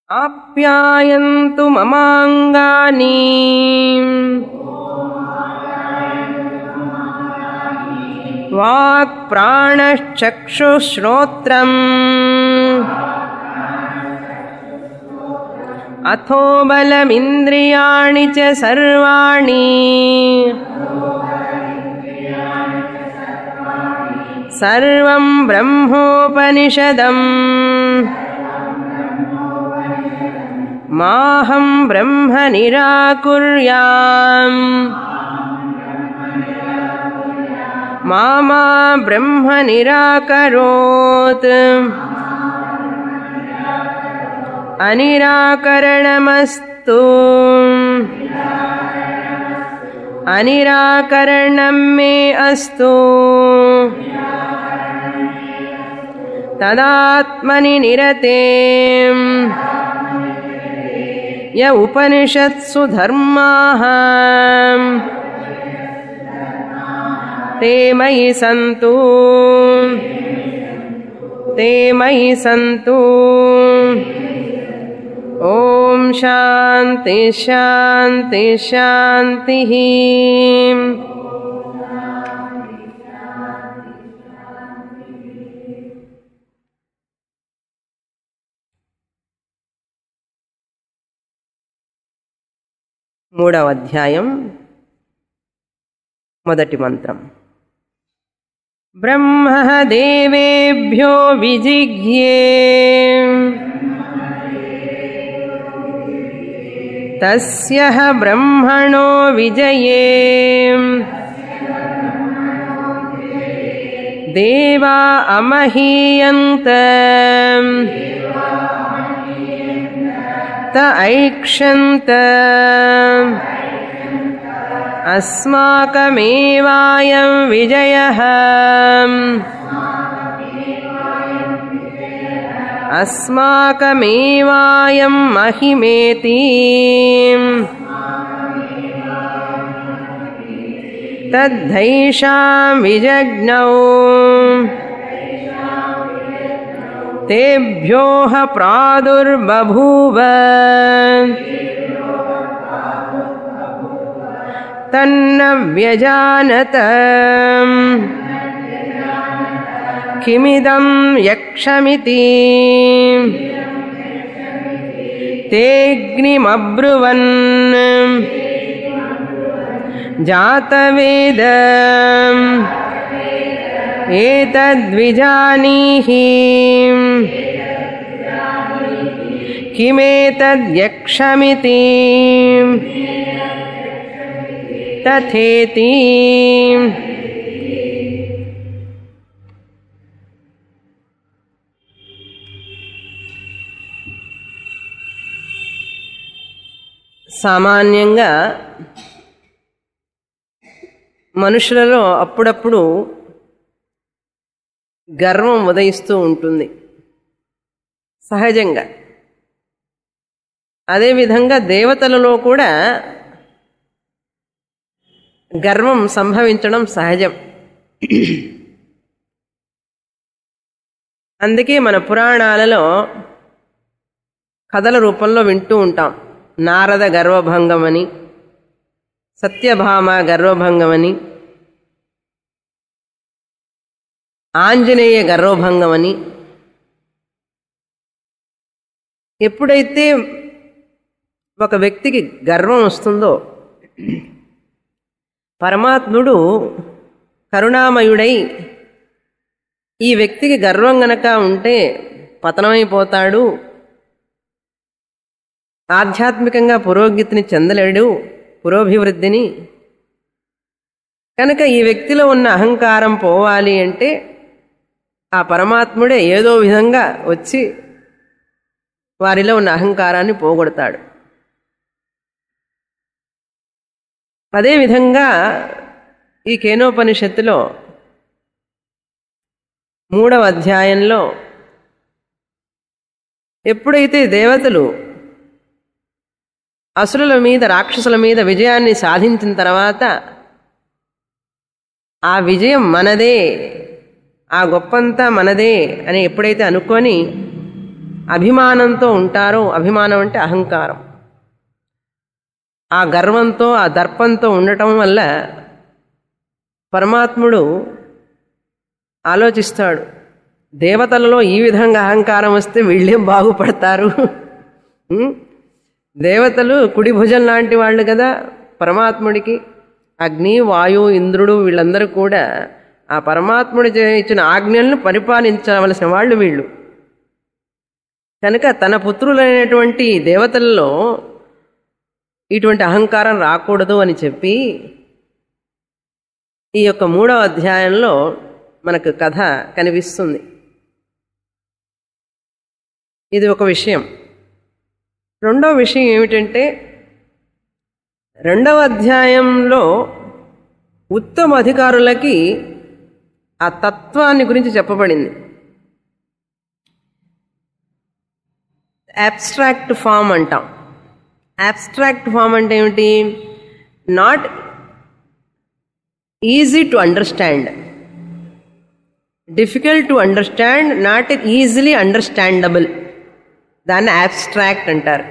आप्यायन्तु ममाङ्गानि वाक्प्राणश्चक्षुश्रोत्रम् अथो बलमिन्द्रियाणि च सर्वाणि सर्वं ब्रह्मोपनिषदम् माहं ब्रह्म निराकुर्याम् मा मा ब्रह्म निराकरोत् अनिराकरणमस्तु अनिराकरणं मे अस्तु तदात्मनि निरते य उपनिषत्सु धर्माः ते मयि सन्तु ते मयि सन्तु ॐ शान्ति शान्ति शान्तिः మూడవ అధ్యాయం మొదటి మంత్రం బ్రహ్మ దేవేభ్యో విజిజ్ఞే తస్య బ్రహ్మణో విజయే దేవా అమహీయంత त ऐक्षन्त अस्माकमेवायं विजयः अस्माकमेवायं महिमेति तद्धैषां विजज्ञौ तेभ्योः प्रादुर्बभूव तन्न व्यजानत किमिदं यक्षमिति तेऽग्निमब्रुवन् जातवेद एतद्विजानीहि किमेतद्यक्षमिति तथेति సామాన్యంగా మనుషులలో అప్పుడప్పుడు గర్వం ఉదయిస్తూ ఉంటుంది సహజంగా అదేవిధంగా దేవతలలో కూడా గర్వం సంభవించడం సహజం అందుకే మన పురాణాలలో కథల రూపంలో వింటూ ఉంటాం నారద గర్వభంగమని సత్యభామ గర్వభంగమని ఆంజనేయ గర్వభంగమని ఎప్పుడైతే ఒక వ్యక్తికి గర్వం వస్తుందో పరమాత్ముడు కరుణామయుడై ఈ వ్యక్తికి గర్వం గనక ఉంటే పతనమైపోతాడు ఆధ్యాత్మికంగా పురోగతిని చెందలేడు పురోభివృద్ధిని కనుక ఈ వ్యక్తిలో ఉన్న అహంకారం పోవాలి అంటే ఆ పరమాత్ముడే ఏదో విధంగా వచ్చి వారిలో ఉన్న అహంకారాన్ని పోగొడతాడు అదేవిధంగా ఈ కేనోపనిషత్తులో మూడవ అధ్యాయంలో ఎప్పుడైతే దేవతలు అసురుల మీద రాక్షసుల మీద విజయాన్ని సాధించిన తర్వాత ఆ విజయం మనదే ఆ గొప్పంతా మనదే అని ఎప్పుడైతే అనుకొని అభిమానంతో ఉంటారో అభిమానం అంటే అహంకారం ఆ గర్వంతో ఆ దర్పంతో ఉండటం వల్ల పరమాత్ముడు ఆలోచిస్తాడు దేవతలలో ఈ విధంగా అహంకారం వస్తే వీళ్ళేం బాగుపడతారు ఉం? దేవతలు కుడి భుజం లాంటి వాళ్ళు కదా పరమాత్ముడికి అగ్ని వాయు ఇంద్రుడు వీళ్ళందరూ కూడా ఆ పరమాత్ముడు చే- ఇచ్చిన ఆజ్ఞలను పరిపాలించవలసిన వాళ్ళు వీళ్ళు కనుక తన పుత్రులైనటువంటి దేవతలలో ఇటువంటి అహంకారం రాకూడదు అని చెప్పి ఈ యొక్క మూడవ అధ్యాయంలో మనకు కథ కనిపిస్తుంది ఇది ఒక విషయం రెండవ విషయం ఏమిటంటే రెండవ అధ్యాయంలో ఉత్తమ అధికారులకి ఆ తత్వాన్ని గురించి చెప్పబడింది అబ్స్ట్రాక్ట్ ఫామ్ అంటాం అబ్స్ట్రాక్ట్ ఫామ్ అంటే ఏమిటి not easy to understand difficult to understand not easily understandable దాన్ని అబ్స్ట్రాక్ట్ అంటారు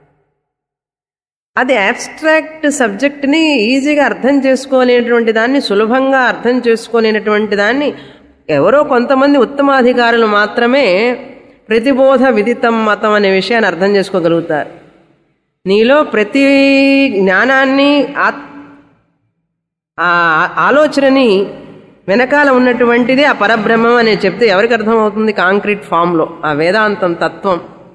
అది అబ్స్ట్రాక్ట్ సబ్జెక్ట్ని ఈజీగా అర్థం చేసుకోలేనటువంటి దాన్ని సులభంగా అర్థం చేసుకోలేనటువంటి దాన్ని ఎవరో కొంతమంది ఉత్తమాధికారులు మాత్రమే ప్రతిబోధ విదితం మతం అనే విషయాన్ని అర్థం చేసుకోగలుగుతారు నీలో ప్రతి జ్ఞానాన్ని ఆత్- ఆ ఆలోచనని వెనకాల ఉన్నటువంటిది ఆ పరబ్రహ్మం అని చెప్తే ఎవరికి అర్థమవుతుంది కాంక్రీట్ ఫామ్లో ఆ వేదాంతం తత్వం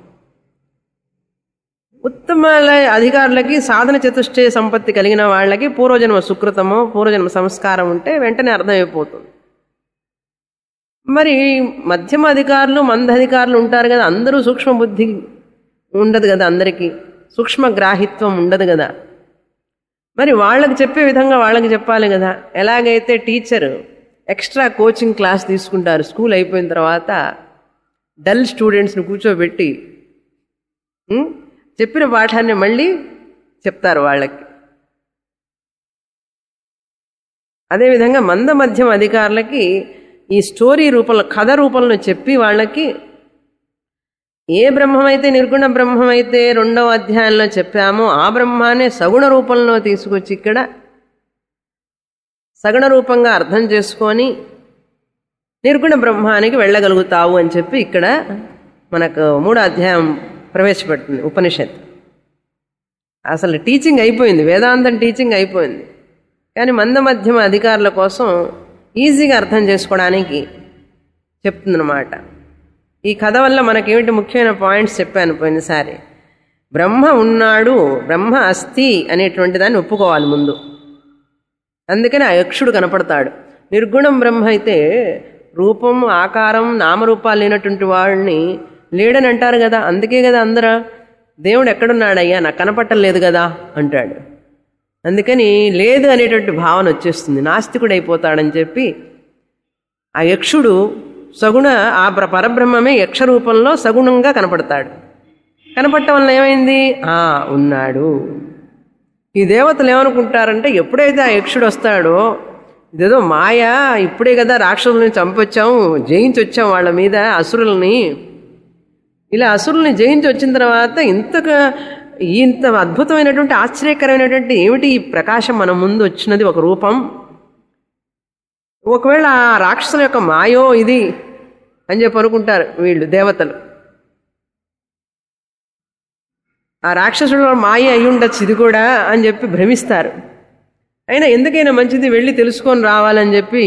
ఉత్తమ అధికారులకి సాధన చతుష్టయ సంపత్తి కలిగిన వాళ్ళకి పూర్వజన్మ సుకృతమో పూర్వజన్మ సంస్కారం ఉంటే వెంటనే అర్థమైపోతుంది మరి మధ్యమ అధికారులు మంద అధికారులు ఉంటారు కదా అందరూ సూక్ష్మ బుద్ధి ఉండదు కదా అందరికీ సూక్ష్మ గ్రాహిత్వం ఉండదు కదా మరి వాళ్ళకి చెప్పే విధంగా వాళ్ళకి చెప్పాలి కదా ఎలాగైతే టీచర్ ఎక్స్ట్రా కోచింగ్ క్లాస్ తీసుకుంటారు స్కూల్ అయిపోయిన తర్వాత డల్ స్టూడెంట్స్ని కూర్చోబెట్టి ఉం? చెప్పిన పాఠాన్ని మళ్ళీ చెప్తారు వాళ్ళకి అదేవిధంగా మంద మధ్యం అధికారులకి ఈ స్టోరీ రూపంలో కథ రూపంలో చెప్పి వాళ్ళకి ఏ బ్రహ్మమైతే నిర్గుణ బ్రహ్మమైతే రెండవ అధ్యాయంలో చెప్పామో ఆ బ్రహ్మానే సగుణ రూపంలో తీసుకొచ్చి ఇక్కడ సగుణ రూపంగా అర్థం చేసుకొని నిర్గుణ బ్రహ్మానికి వెళ్ళగలుగుతావు అని చెప్పి ఇక్కడ మనకు మూడో అధ్యాయం ప్రవేశపెడుతుంది ఉపనిషత్ అసలు టీచింగ్ అయిపోయింది వేదాంతం టీచింగ్ అయిపోయింది కానీ మంద మధ్యమ అధికారుల కోసం ఈజీగా అర్థం చేసుకోవడానికి చెప్తుందన్నమాట ఈ కథ వల్ల మనకేమిటి ముఖ్యమైన పాయింట్స్ చెప్పాను పోయినసారి బ్రహ్మ ఉన్నాడు బ్రహ్మ అస్థి అనేటువంటి దాన్ని ఒప్పుకోవాలి ముందు అందుకని ఆ యక్షుడు కనపడతాడు నిర్గుణం బ్రహ్మ అయితే రూపం ఆకారం నామరూపాలు లేనటువంటి వాడిని లేడని అంటారు కదా అందుకే కదా అందరూ దేవుడు ఎక్కడున్నాడయ్యా నాకు కనపట్టలేదు కదా అంటాడు అందుకని లేదు అనేటువంటి భావన వచ్చేస్తుంది నాస్తికుడు అయిపోతాడని చెప్పి ఆ యక్షుడు సగుణ ఆ ప్ర- పరబ్రహ్మమే యక్ష రూపంలో సగుణంగా కనపడతాడు కనపడటం వల్ల ఏమైంది ఆ ఉన్నాడు ఈ దేవతలు ఏమనుకుంటారంటే ఎప్పుడైతే ఆ యక్షుడు వస్తాడో ఇదేదో మాయ ఇప్పుడే కదా రాక్షసుల్ని చంపొచ్చాం జయించి వచ్చాం వాళ్ళ మీద అసురుల్ని ఇలా అసురుల్ని జయించి వచ్చిన తర్వాత ఇంతగా ఇంత అద్భుతమైనటువంటి ఆశ్చర్యకరమైనటువంటి ఏమిటి ఈ ప్రకాశం మన ముందు వచ్చినది ఒక రూపం ఒకవేళ ఆ రాక్షసుల యొక్క మాయో ఇది అని చెప్పి అనుకుంటారు వీళ్ళు దేవతలు ఆ రాక్షసుల మాయ అయి ఉండొచ్చు ఇది కూడా అని చెప్పి భ్రమిస్తారు అయినా ఎందుకైనా మంచిది వెళ్ళి తెలుసుకొని రావాలని చెప్పి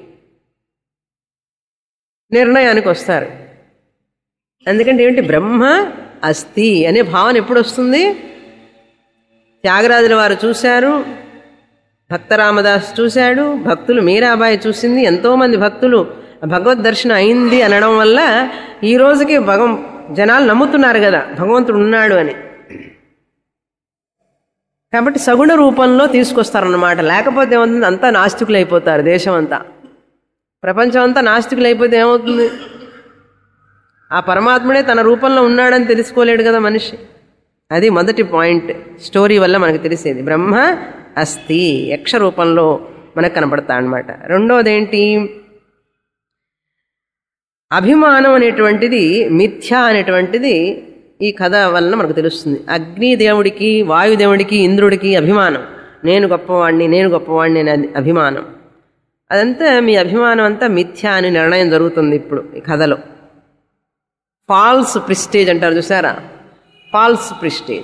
నిర్ణయానికి వస్తారు ఎందుకంటే ఏమిటి బ్రహ్మ అస్థి అనే భావన ఎప్పుడు వస్తుంది త్యాగరాజుల వారు చూశారు భక్తరామదాస్ చూశాడు భక్తులు మీరాబాయి చూసింది ఎంతోమంది భక్తులు భగవద్ దర్శనం అయింది అనడం వల్ల ఈ రోజుకి భగవం జనాలు నమ్ముతున్నారు కదా భగవంతుడు ఉన్నాడు అని కాబట్టి సగుణ రూపంలో తీసుకొస్తారన్నమాట లేకపోతే ఏమవుతుంది అంతా నాస్తికులు అయిపోతారు దేశం అంతా ప్రపంచం అంతా నాస్తికులు అయిపోతే ఏమవుతుంది ఆ పరమాత్ముడే తన రూపంలో ఉన్నాడని తెలుసుకోలేడు కదా మనిషి అది మొదటి పాయింట్ స్టోరీ వల్ల మనకు తెలిసేది బ్రహ్మ అస్థి యక్ష రూపంలో మనకు కనపడతా అనమాట రెండోది ఏంటి అభిమానం అనేటువంటిది మిథ్య అనేటువంటిది ఈ కథ వలన మనకు తెలుస్తుంది అగ్నిదేవుడికి వాయుదేవుడికి ఇంద్రుడికి అభిమానం నేను గొప్పవాణ్ణి నేను గొప్పవాణ్ణి అనే అభిమానం అదంతా మీ అభిమానం అంతా మిథ్య అని నిర్ణయం జరుగుతుంది ఇప్పుడు ఈ కథలో ఫాల్స్ ప్రిస్టేజ్ అంటారు చూసారా ఫాల్స్ ప్రిస్టేజ్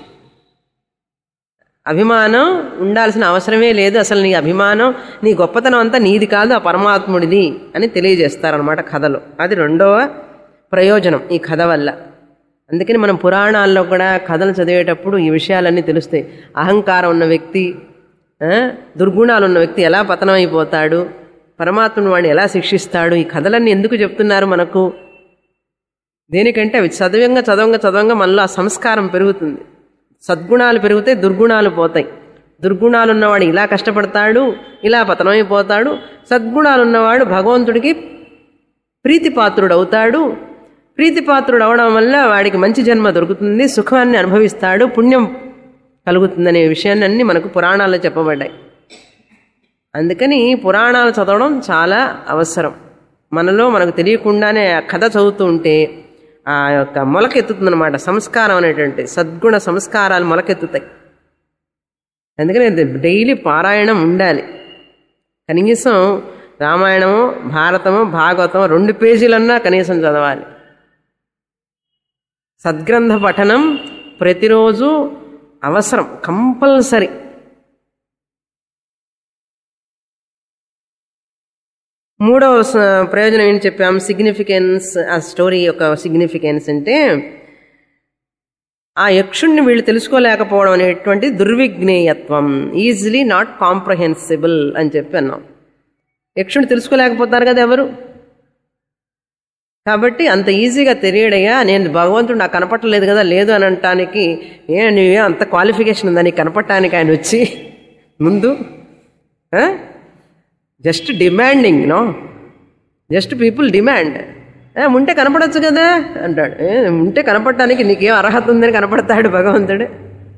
అభిమానం ఉండాల్సిన అవసరమే లేదు అసలు నీ అభిమానం నీ గొప్పతనం అంతా నీది కాదు ఆ పరమాత్ముడిది అని తెలియజేస్తారనమాట కథలో అది రెండవ ప్రయోజనం ఈ కథ వల్ల అందుకని మనం పురాణాల్లో కూడా కథలు చదివేటప్పుడు ఈ విషయాలన్నీ తెలుస్తాయి అహంకారం ఉన్న వ్యక్తి ఆ, దుర్గుణాలు ఉన్న వ్యక్తి ఎలా పతనం అయిపోతాడు పరమాత్ముని వాడిని ఎలా శిక్షిస్తాడు ఈ కథలన్నీ ఎందుకు చెప్తున్నారు మనకు దేనికంటే అవి చదవంగా చదవంగా చదవంగా మనలో ఆ సంస్కారం పెరుగుతుంది సద్గుణాలు పెరిగితే దుర్గుణాలు పోతాయి దుర్గుణాలు ఉన్నవాడు ఇలా కష్టపడతాడు ఇలా పతనమైపోతాడు సద్గుణాలు ఉన్నవాడు భగవంతుడికి ప్రీతిపాత్రుడు అవుతాడు ప్రీతిపాత్రుడు అవడం వల్ల వాడికి మంచి జన్మ దొరుకుతుంది సుఖాన్ని అనుభవిస్తాడు పుణ్యం కలుగుతుందనే విషయాన్ని అన్ని మనకు పురాణాల్లో చెప్పబడ్డాయి అందుకని పురాణాలు చదవడం చాలా అవసరం మనలో మనకు తెలియకుండానే ఆ కథ చదువుతూ ఉంటే ఆ యొక్క మొలకెత్తుతుందన్నమాట సంస్కారం అనేటువంటి సద్గుణ సంస్కారాలు మొలకెత్తుతాయి అందుకని ఇది డైలీ పారాయణం ఉండాలి కనీసం రామాయణము భారతము భాగవతం రెండు పేజీలన్నా కనీసం చదవాలి సద్గ్రంథ పఠనం ప్రతిరోజు అవసరం కంపల్సరీ మూడవ స- ప్రయోజనం ఏం చెప్పాం సిగ్నిఫికెన్స్ ఆ స్టోరీ యొక్క సిగ్నిఫికెన్స్ అంటే ఆ యక్షుణ్ణి వీళ్ళు తెలుసుకోలేకపోవడం అనేటువంటి దుర్విజ్ఞేయత్వం ఈజీలీ నాట్ కాంప్రహెన్సిబుల్ అని చెప్పి అన్నాం యక్షుణ్ణి తెలుసుకోలేకపోతారు కదా ఎవరు కాబట్టి అంత ఈజీగా తెలియడయ్యా నేను భగవంతుడు నాకు కనపట్టలేదు కదా లేదు అని అనటానికి ఏ నీవే అంత క్వాలిఫికేషన్ ఉందా నీకు కనపడటానికి ఆయన వచ్చి ముందు just demanding no just people demand a, ఉంటే కనపడొచ్చు కదా అంటాడు ఏ, ఉంటే కనపడటానికి నీకేం అర్హత ఉందని కనపడతాడు భగవంతుడు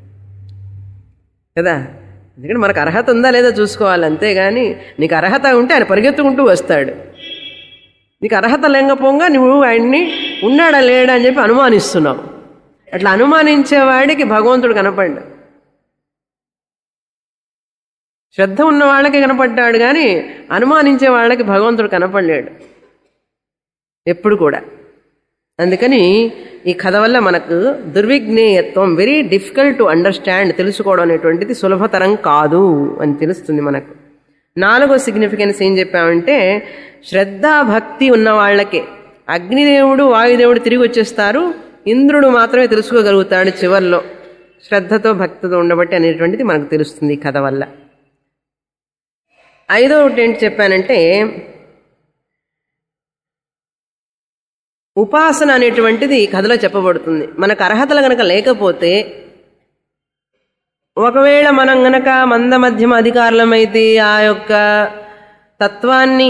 కదా ఎందుకంటే మనకు అర్హత ఉందా లేదా చూసుకోవాలి అంతేగాని నీకు అర్హత ఉంటే ఆయన పరిగెత్తుకుంటూ వస్తాడు నీకు అర్హత లేకపోగా నువ్వు ఆయన్ని ఉన్నాడా లేడా అని చెప్పి అనుమానిస్తున్నావు అట్లా అనుమానించేవాడికి భగవంతుడు కనపడ్డా శ్రద్ధ ఉన్న వాళ్ళకి కనపడ్డాడు కానీ అనుమానించే వాళ్ళకి భగవంతుడు కనపడలేడు ఎప్పుడు కూడా అందుకని ఈ కథ వల్ల మనకు దుర్విజ్ఞేయత్వం వెరీ డిఫికల్ట్ టు అండర్స్టాండ్ తెలుసుకోవడం అనేటువంటిది సులభతరం కాదు అని తెలుస్తుంది మనకు నాలుగో సిగ్నిఫికెన్స్ ఏం చెప్పామంటే శ్రద్ధ భక్తి ఉన్న వాళ్ళకే అగ్నిదేవుడు వాయుదేవుడు తిరిగి వచ్చేస్తారు ఇంద్రుడు మాత్రమే తెలుసుకోగలుగుతాడు చివర్లో శ్రద్ధతో భక్తితో ఉండబట్టి అనేటువంటిది మనకు తెలుస్తుంది ఈ కథ వల్ల ఐదో ఒకటి ఏంటి చెప్పానంటే ఉపాసన అనేటువంటిది ఈ కథలో చెప్పబడుతుంది మనకు అర్హతలు గనక లేకపోతే ఒకవేళ మనం గనక మంద మధ్యమ అధికారులమైతే ఆ యొక్క తత్వాన్ని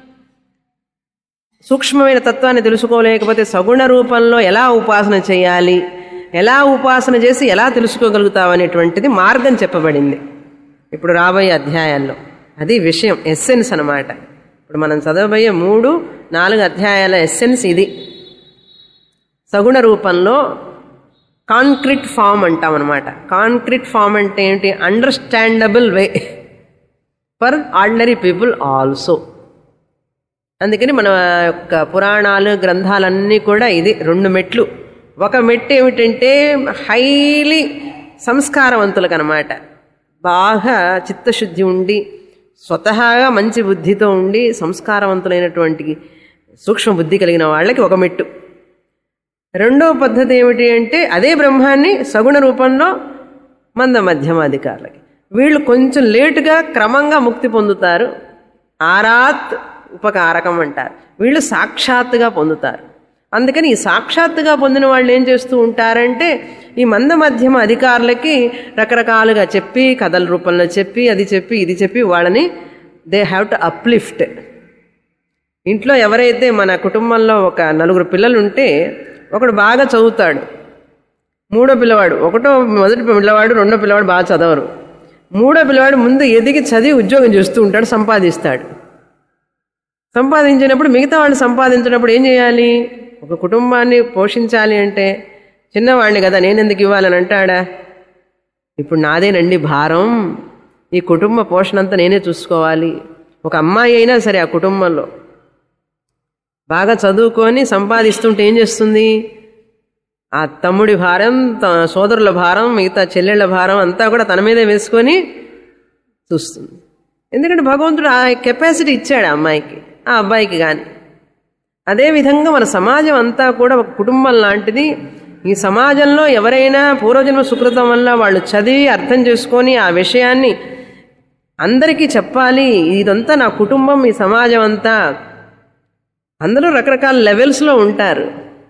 సూక్ష్మమైన తత్వాన్ని తెలుసుకోలేకపోతే సగుణ రూపంలో ఎలా ఉపాసన చేయాలి ఎలా ఉపాసన చేసి ఎలా తెలుసుకోగలుగుతావు అనేటువంటిది మార్గం చెప్పబడింది ఇప్పుడు రాబోయే అధ్యాయాల్లో అది విషయం ఎస్సెన్స్ అన్నమాట ఇప్పుడు మనం చదవబోయే మూడు నాలుగు అధ్యాయాల ఎస్సెన్స్ ఇది సగుణ రూపంలో కాంక్రీట్ ఫామ్ అంటాం అనమాట కాంక్రీట్ ఫామ్ అంటే ఏంటి understandable way for ordinary people also అందుకని మన యొక్క పురాణాలు గ్రంథాలన్నీ కూడా ఇది రెండు మెట్లు ఒక మెట్టు ఏమిటంటే హైలీ సంస్కారవంతులకు అనమాట బాగా చిత్తశుద్ధి ఉండి స్వతహాగా మంచి బుద్ధితో ఉండి సంస్కారవంతులైనటువంటి సూక్ష్మ బుద్ధి కలిగిన వాళ్ళకి ఒక మెట్టు రెండో పద్ధతి ఏమిటి అంటే అదే బ్రహ్మాన్ని సగుణ రూపంలో మంద మధ్యమాధికారులకి వీళ్ళు కొంచెం లేటుగా క్రమంగా ముక్తి పొందుతారు ఆరాత్ ఉపకారకం అంటారు వీళ్ళు సాక్షాత్తుగా పొందుతారు అందుకని ఈ సాక్షాత్తుగా పొందిన వాళ్ళు ఏం చేస్తూ ఉంటారంటే ఈ మంద మధ్యమ అధికారులకి రకరకాలుగా చెప్పి కథల రూపంలో చెప్పి అది చెప్పి ఇది చెప్పి వాళ్ళని దే హ్యావ్ టు అప్లిఫ్ట్ ఇంట్లో ఎవరైతే మన కుటుంబంలో ఒక నలుగురు పిల్లలు ఉంటే ఒకడు బాగా చదువుతాడు మూడో పిల్లవాడు ఒకటో మొదటి పిల్లవాడు రెండో పిల్లవాడు బాగా చదవరు మూడో పిల్లవాడు ముందు ఎదిగి చదివి ఉద్యోగం చేస్తూ ఉంటాడు సంపాదిస్తాడు సంపాదించినప్పుడు మిగతా వాళ్ళు సంపాదించినప్పుడు ఏం చేయాలి ఒక కుటుంబాన్ని పోషించాలి అంటే చిన్నవాడిని కదా నేనెందుకు ఇవ్వాలని అంటాడా ఇప్పుడు నాదేనండి భారం ఈ కుటుంబ పోషణ అంతా నేనే చూసుకోవాలి ఒక అమ్మాయి అయినా సరే ఆ కుటుంబంలో బాగా చదువుకొని సంపాదిస్తుంటే ఏం చేస్తుంది ఆ తమ్ముడి భారం త- సోదరుల భారం మిగతా చెల్లెళ్ళ భారం అంతా కూడా తన మీదే వేసుకొని చూస్తుంది ఎందుకంటే భగవంతుడు ఆ కెపాసిటీ ఇచ్చాడు ఆ అమ్మాయికి ఆ అబ్బాయికి కానీ అదేవిధంగా మన సమాజం అంతా కూడా ఒక కుటుంబం లాంటిది ఈ సమాజంలో ఎవరైనా పూర్వజన్మ సుకృతం వల్ల వాళ్ళు చదివి అర్థం చేసుకొని ఆ విషయాన్ని అందరికీ చెప్పాలి ఇదంతా నా కుటుంబం ఈ సమాజం అంతా అందరూ రకరకాల లెవెల్స్లో ఉంటారు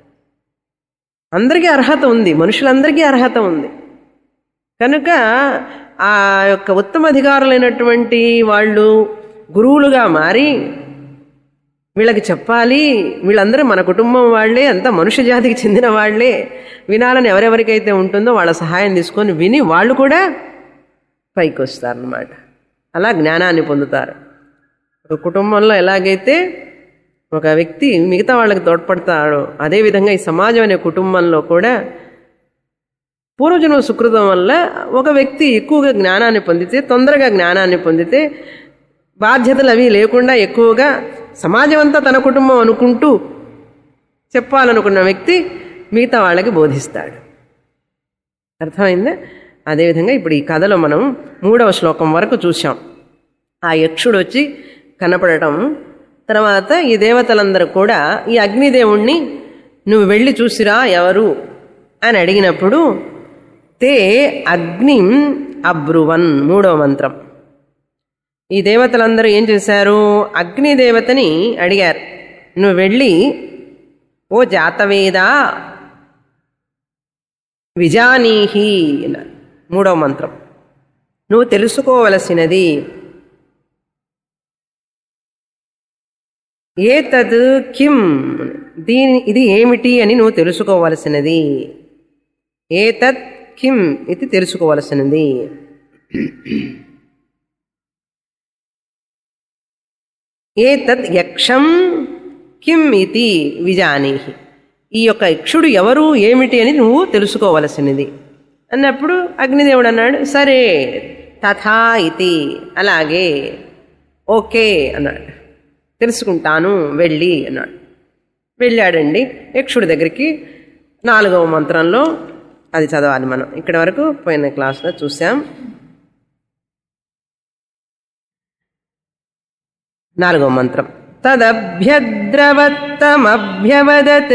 అందరికీ అర్హత ఉంది మనుషులందరికీ అర్హత ఉంది కనుక ఆ యొక్క ఉత్తమ అధికారులైనటువంటి వాళ్ళు గురువులుగా మారి వీళ్ళకి చెప్పాలి వీళ్ళందరూ మన కుటుంబం వాళ్ళే అంతా మనుష్య జాతికి చెందిన వాళ్ళే వినాలని ఎవరెవరికైతే ఉంటుందో వాళ్ళ సహాయం తీసుకొని విని వాళ్ళు కూడా పైకి వస్తారనమాట అలా జ్ఞానాన్ని పొందుతారు ఒక కుటుంబంలో ఎలాగైతే ఒక వ్యక్తి మిగతా వాళ్ళకి తోడ్పడతాడో అదేవిధంగా ఈ సమాజం అనే కుటుంబంలో కూడా పూర్వజన్మ సుకృతం వల్ల ఒక వ్యక్తి ఎక్కువగా జ్ఞానాన్ని పొందితే తొందరగా జ్ఞానాన్ని పొందితే బాధ్యతలు అవి లేకుండా ఎక్కువగా సమాజం అంతా తన కుటుంబం అనుకుంటూ చెప్పాలనుకున్న వ్యక్తి మిగతా వాళ్ళకి బోధిస్తాడు అర్థమైందా అదేవిధంగా ఇప్పుడు ఈ కథలో మనం మూడవ శ్లోకం వరకు చూసాం ఆ యక్షుడు వచ్చి కనపడటం తర్వాత ఈ దేవతలందరూ కూడా ఈ అగ్నిదేవుణ్ణి నువ్వు వెళ్ళి చూసిరా ఎవరు అని అడిగినప్పుడు తే అగ్నిం అబ్రువన్ మూడవ మంత్రం ఈ దేవతలందరూ ఏం చేశారు అగ్నిదేవతని అడిగారు నువ్వు వెళ్ళి ఓ జాతవేదా విజానీహి అన్నారు. మూడవ మంత్రం నువ్వు తెలుసుకోవలసినది ఏతద్ కిం దీని ఇది ఏమిటి అని నువ్వు తెలుసుకోవలసినది ఏతత్ కిం ఇది తెలుసుకోవలసినది ఏతత్ యక్షం కిం ఇది విజానీహి ఈ యొక్క యక్షుడు ఎవరు ఏమిటి అని నువ్వు తెలుసుకోవలసినది అన్నప్పుడు అగ్నిదేవుడు అన్నాడు సరే తథా ఇతి అలాగే ఓకే అన్నాడు తెలుసుకుంటాను వెళ్ళి అన్నాడు వెళ్ళాడండి యక్షుడి దగ్గరికి నాలుగవ మంత్రంలో అది చదవాలి మనం ఇక్కడి వరకు పోయిన క్లాస్లో చూసాం నాలుగవ మంత్రం తదభ్యద్రవత్తమభ్యవదత్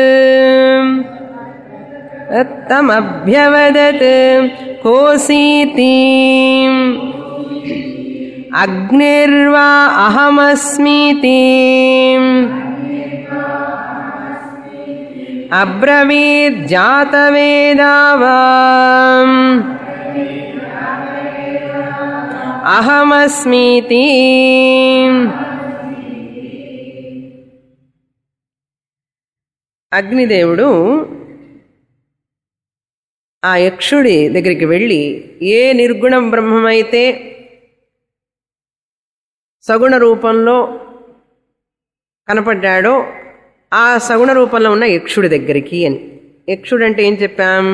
తమభ్యవదత్ కోసీతి అగ్నిర్వా అహమస్మీతి అబ్రవీజ్జాతవేదావా అహమస్మీతి అగ్నిదేవుడు ఆ యక్షుడి దగ్గరికి వెళ్ళి ఏ నిర్గుణ బ్రహ్మమైతే సగుణ రూపంలో కనపడ్డాడో ఆ సగుణ రూపంలో ఉన్న యక్షుడి దగ్గరికి అని యక్షుడు అంటే ఏం చెప్పాం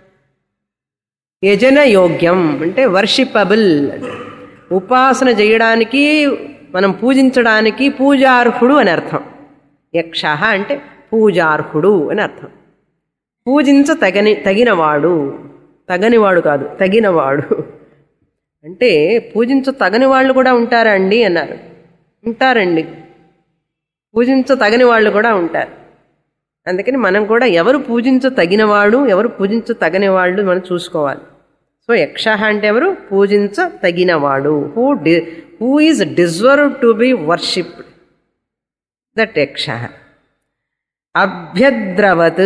యజన యోగ్యం అంటే వర్షిపబుల్ ఉపాసన చేయడానికి మనం పూజించడానికి పూజార్హుడు అని అర్థం యక్ష అంటే పూజార్హుడు అని అర్థం పూజించ తగని తగినవాడు తగనివాడు కాదు తగినవాడు అంటే పూజించ తగని వాళ్ళు కూడా ఉంటారా అండి అన్నారు ఉంటారండి పూజించ తగని వాళ్ళు కూడా ఉంటారు అందుకని మనం కూడా ఎవరు పూజించ తగినవాడు ఎవరు పూజించ తగని వాళ్ళు మనం చూసుకోవాలి సో యక్ష అంటే ఎవరు పూజించ తగినవాడు who the who is deserve to be worshipped that యక్ష అభ్యద్రవత్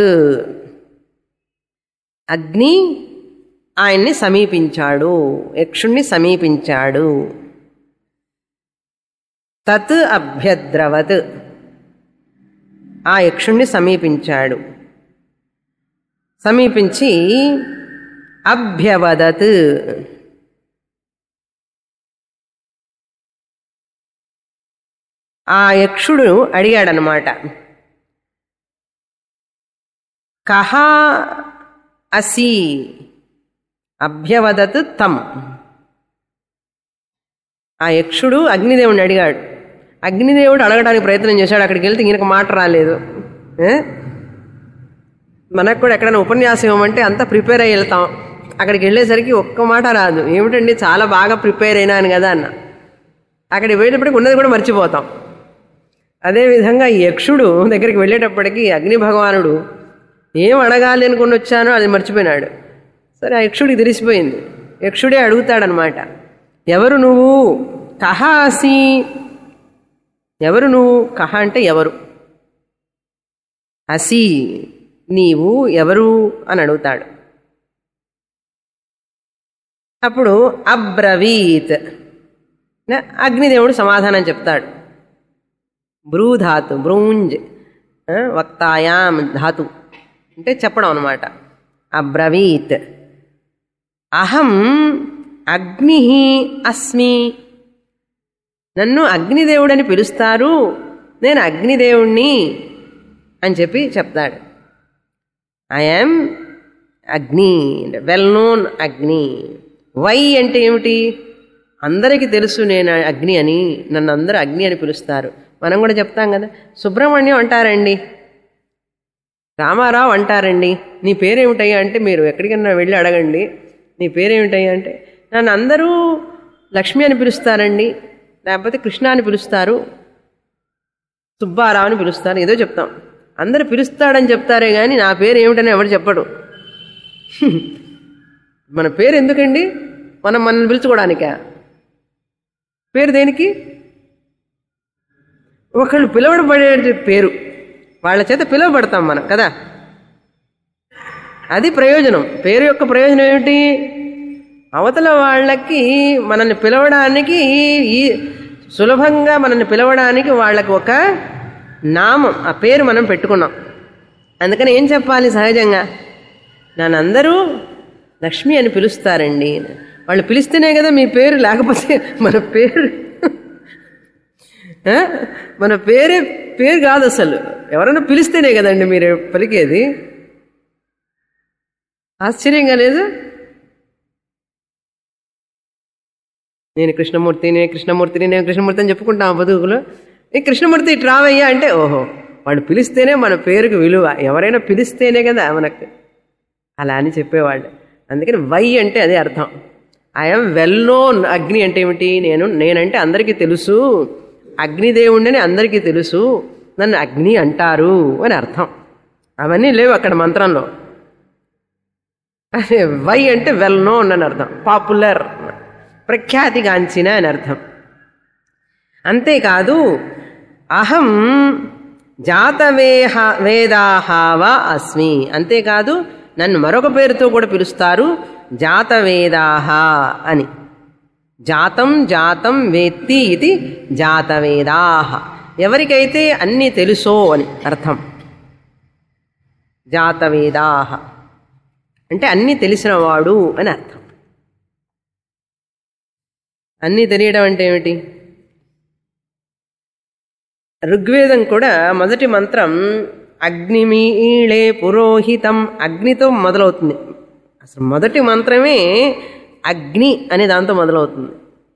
అగ్ని ఆయన్ని సమీపించాడు యక్షుణ్ణి సమీపించాడు తత్ అభ్యద్రవత్ ఆ యక్షుణ్ణి సమీపించాడు సమీపించి అభ్యవదత్ ఆ యక్షుడు అడిగాడనమాట కహా అసి అభ్యవదత్ తం ఆ యక్షుడు అగ్నిదేవుడిని అడిగాడు అగ్నిదేవుడు అడగడానికి ప్రయత్నం చేశాడు అక్కడికి వెళ్తే ఈయనకు మాట రాలేదు ఏ? మనకు కూడా ఎక్కడైనా ఉపన్యాసం ఇవ్వమంటే అంతా ప్రిపేర్ అయ్యి వెళ్తాం అక్కడికి వెళ్ళేసరికి ఒక్క మాట రాదు ఏమిటండి చాలా బాగా ప్రిపేర్ అయినాను కదా అన్న అక్కడికి వెళ్ళేటప్పటికి ఉన్నది కూడా మర్చిపోతాం అదేవిధంగా ఈ యక్షుడు దగ్గరికి వెళ్ళేటప్పటికి అగ్ని భగవానుడు ఏం అడగాలి అనుకుని వచ్చానో అది మర్చిపోయినాడు సరే ఆ యక్షుడికి తెలిసిపోయింది యక్షుడే అడుగుతాడనమాట ఎవరు నువ్వు కహ అసి ఎవరు నువ్వు కహ అంటే ఎవరు అసి నీవు ఎవరు అని అడుగుతాడు అప్పుడు అబ్రవీత్ న- అగ్నిదేవుడు సమాధానం చెప్తాడు బ్రూధాతు బ్రూంజ్ ఆ, వక్తాయాం ధాతు అంటే చెప్పడం అనమాట అబ్రవీత్ అహం అగ్ని అస్మి నన్ను అగ్నిదేవుడని పిలుస్తారు నేను అగ్నిదేవుణ్ణి అని చెప్పి చెప్తాడు ఐఎమ్ అగ్ని వెల్ నోన్ అగ్ని వై అంటే ఏమిటి అందరికీ తెలుసు నేను అగ్ని అని నన్ను అందరూ అగ్ని అని పిలుస్తారు మనం కూడా చెప్తాం కదా సుబ్రహ్మణ్యం అంటారండి రామారావు అంటారండి నీ పేరేమిటయ్యా అంటే మీరు ఎక్కడికన్నా వెళ్ళి అడగండి నీ పేరేమిటయ్యా అంటే నన్ను అందరూ లక్ష్మి అని పిలుస్తారండి లేకపోతే కృష్ణ అని పిలుస్తారు సుబ్బారావు అని పిలుస్తారు ఏదో చెప్తాం అందరూ పిలుస్తాడని చెప్తారే కానీ నా పేరు ఏమిటని ఎవరు చెప్పడు మన పేరు ఎందుకండి మనం మనల్ని పిలుచుకోవడానికా పేరు దేనికి ఒకళ్ళు పిలువబడే పేరు వాళ్ళ చేత పిలువబడతాం మనం కదా అది ప్రయోజనం పేరు యొక్క ప్రయోజనం ఏమిటి అవతల వాళ్ళకి మనల్ని పిలవడానికి ఈ సులభంగా మనల్ని పిలవడానికి వాళ్ళకి ఒక నామం ఆ పేరు మనం పెట్టుకున్నాం అందుకని ఏం చెప్పాలి సహజంగా నన్ను అందరూ లక్ష్మి అని పిలుస్తారండి వాళ్ళు పిలిస్తేనే కదా మీ పేరు లేకపోతే మన పేరు ఆ? మన పేరే పేరు కాదు అసలు ఎవరైనా పిలిస్తేనే కదండి మీరు పలికేది ఆశ్చర్యంగా లేదు నేను కృష్ణమూర్తి నేను కృష్ణమూర్తిని నేను కృష్ణమూర్తి అని చెప్పుకుంటాం ఆ బతుకులో ఈ కృష్ణమూర్తి ఇటు రావయ్యా అంటే ఓహో వాడు పిలిస్తేనే మన పేరుకు విలువ ఎవరైనా పిలిస్తేనే కదా మనకు అలా అని చెప్పేవాళ్ళు అందుకని వై అంటే అదే అర్థం ఐఎమ్ వెల్ నోన్ అగ్ని అంటే ఏమిటి నేను నేనంటే అందరికీ తెలుసు అగ్నిదేవుణ్ణి అందరికీ తెలుసు నన్ను అగ్ని అంటారు అని అర్థం అవన్నీ లేవు అక్కడ మంత్రంలో అదే వై అంటే వెల్ నోన్ అని అర్థం పాపులర్ ప్రఖ్యాతిగాంచిన అని అర్థం అంతేకాదు అహం జాతవేహ వేదాహావ అస్మి అంతేకాదు నన్ను మరొక పేరుతో కూడా పిలుస్తారు జాతవేదాహ అని జాతం జాతం వేత్తి ఇది జాతవేదాహ ఎవరికైతే అన్నీ తెలుసో అని అర్థం జాతవేదాహ అంటే అన్నీ తెలిసినవాడు అని అర్థం అన్నీ తెలియడం అంటే ఏమిటి ఋగ్వేదం కూడా మొదటి మంత్రం అగ్నిమీళే పురోహితం అగ్నితో మొదలవుతుంది అసలు మొదటి మంత్రమే అగ్ని అనే దాంతో మొదలవుతుంది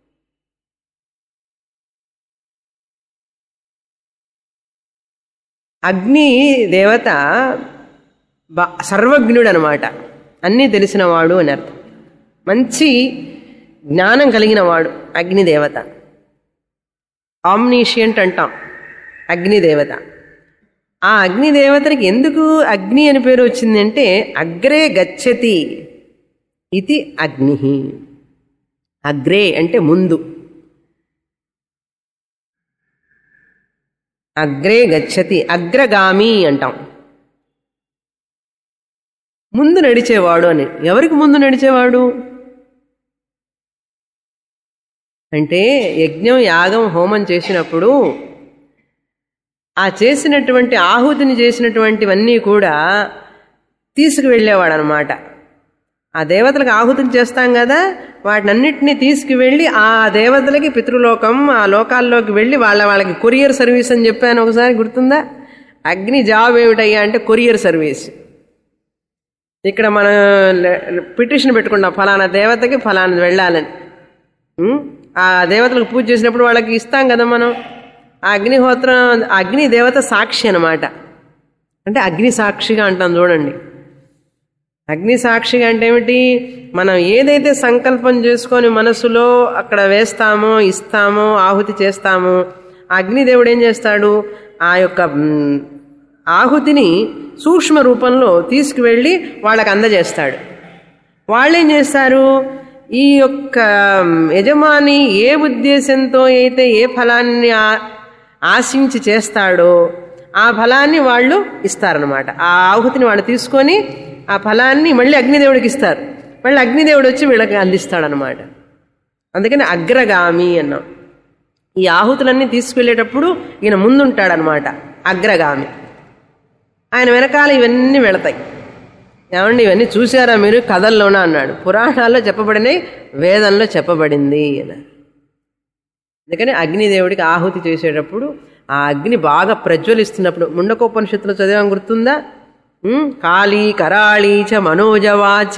అగ్ని దేవత బ- సర్వజ్ఞుడు అనమాట అన్నీ తెలిసినవాడు అని అర్థం మంచి జ్ఞానం కలిగినవాడు అగ్నిదేవత ఆమ్నీషియంట్ అంటాం అగ్నిదేవత ఆ అగ్నిదేవతనికి ఎందుకు అగ్ని అని పేరు వచ్చిందంటే అగ్రే గచ్చతి ఇది అగ్ని అగ్రే అంటే ముందు అగ్రే గచ్చతి అగ్రగామి అంటాం ముందు నడిచేవాడు అని ఎవరికి ముందు నడిచేవాడు అంటే యజ్ఞం యాగం హోమం చేసినప్పుడు ఆ చేసినటువంటి ఆహుతిని చేసినటువంటివన్నీ కూడా తీసుకువెళ్ళేవాడు అనమాట ఆ దేవతలకు ఆహుతులు చేస్తాం కదా వాటినన్నిటినీ తీసుకువెళ్ళి ఆ దేవతలకి పితృలోకం ఆ లోకాల్లోకి వెళ్ళి వాళ్ళ వాళ్ళకి కొరియర్ సర్వీస్ అని చెప్పాను ఒకసారి గుర్తుందా అగ్ని జాబ్ ఏమిటయ్యా అంటే కొరియర్ సర్వీస్ ఇక్కడ మనం పిటిషన్ పెట్టుకున్నాం ఫలానా దేవతకి ఫలానా వెళ్ళాలని ఉం? ఆ దేవతలకు పూజ చేసినప్పుడు వాళ్ళకి ఇస్తాం కదా మనం ఆ అగ్నిహోత్రం ఆ అగ్ని దేవత సాక్షి అన్నమాట అంటే అగ్ని సాక్షిగా అంటాం చూడండి అగ్ని సాక్షిగా అంటే ఏమిటి మనం ఏదైతే సంకల్పం చేసుకొని మనసులో అక్కడ వేస్తామో ఇస్తామో ఆహుతి చేస్తామో ఆ అగ్నిదేవుడు ఏం చేస్తాడు ఆ యొక్క మ్, ఆహుతిని సూక్ష్మ రూపంలో తీసుకువెళ్ళి వాళ్ళకి అందజేస్తాడు వాళ్ళేం చేస్తారు ఈ యొక్క యజమాని ఏ ఉద్దేశంతో అయితే ఏ ఫలాన్ని ఆ- ఆశించి చేస్తాడో ఆ ఫలాన్ని వాళ్ళు ఇస్తారనమాట ఆ ఆహుతిని వాళ్ళు తీసుకొని ఆ ఫలాన్ని మళ్ళీ అగ్నిదేవుడికి ఇస్తారు మళ్ళీ అగ్నిదేవుడు వచ్చి వీళ్ళకి అందిస్తాడనమాట అందుకని అగ్రగామి అన్నాం ఈ ఆహుతులన్నీ తీసుకెళ్లేటప్పుడు ఈయన ముందుంటాడనమాట అగ్రగామి ఆయన వెనకాల ఇవన్నీ వెళతాయి ఏమండి ఇవన్నీ చూసారా మీరు కథల్లోనా అన్నాడు పురాణాల్లో చెప్పబడినాయి వేదంలో చెప్పబడింది అన్నారు అందుకని అగ్నిదేవుడికి ఆహుతి చేసేటప్పుడు ఆ అగ్ని బాగా ప్రజ్వలిస్తున్నప్పుడు ముండకోపనిషత్తులో చదివాం గుర్తుందా ఉం? కాళీ కరాళీ చ మనోజవాచ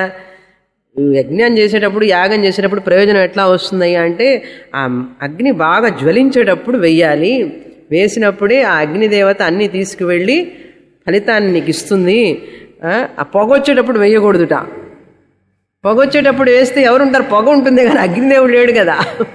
ఈ యజ్ఞం చేసేటప్పుడు యాగం చేసేటప్పుడు ప్రయోజనం ఎట్లా వస్తుందయ్యా అంటే ఆ అగ్ని బాగా జ్వలించేటప్పుడు వెయ్యాలి వేసినప్పుడే ఆ అగ్నిదేవత అన్ని తీసుకువెళ్ళి ఫలితాన్ని నీకు ఇస్తుంది ఆ, ఆ పొగ వచ్చేటప్పుడు వేయకూడదుట పొగ వచ్చేటప్పుడు వేస్తే ఎవరుంటారు పొగ ఉంటుంది కానీ అగ్నిదేవుడు లేడు కదా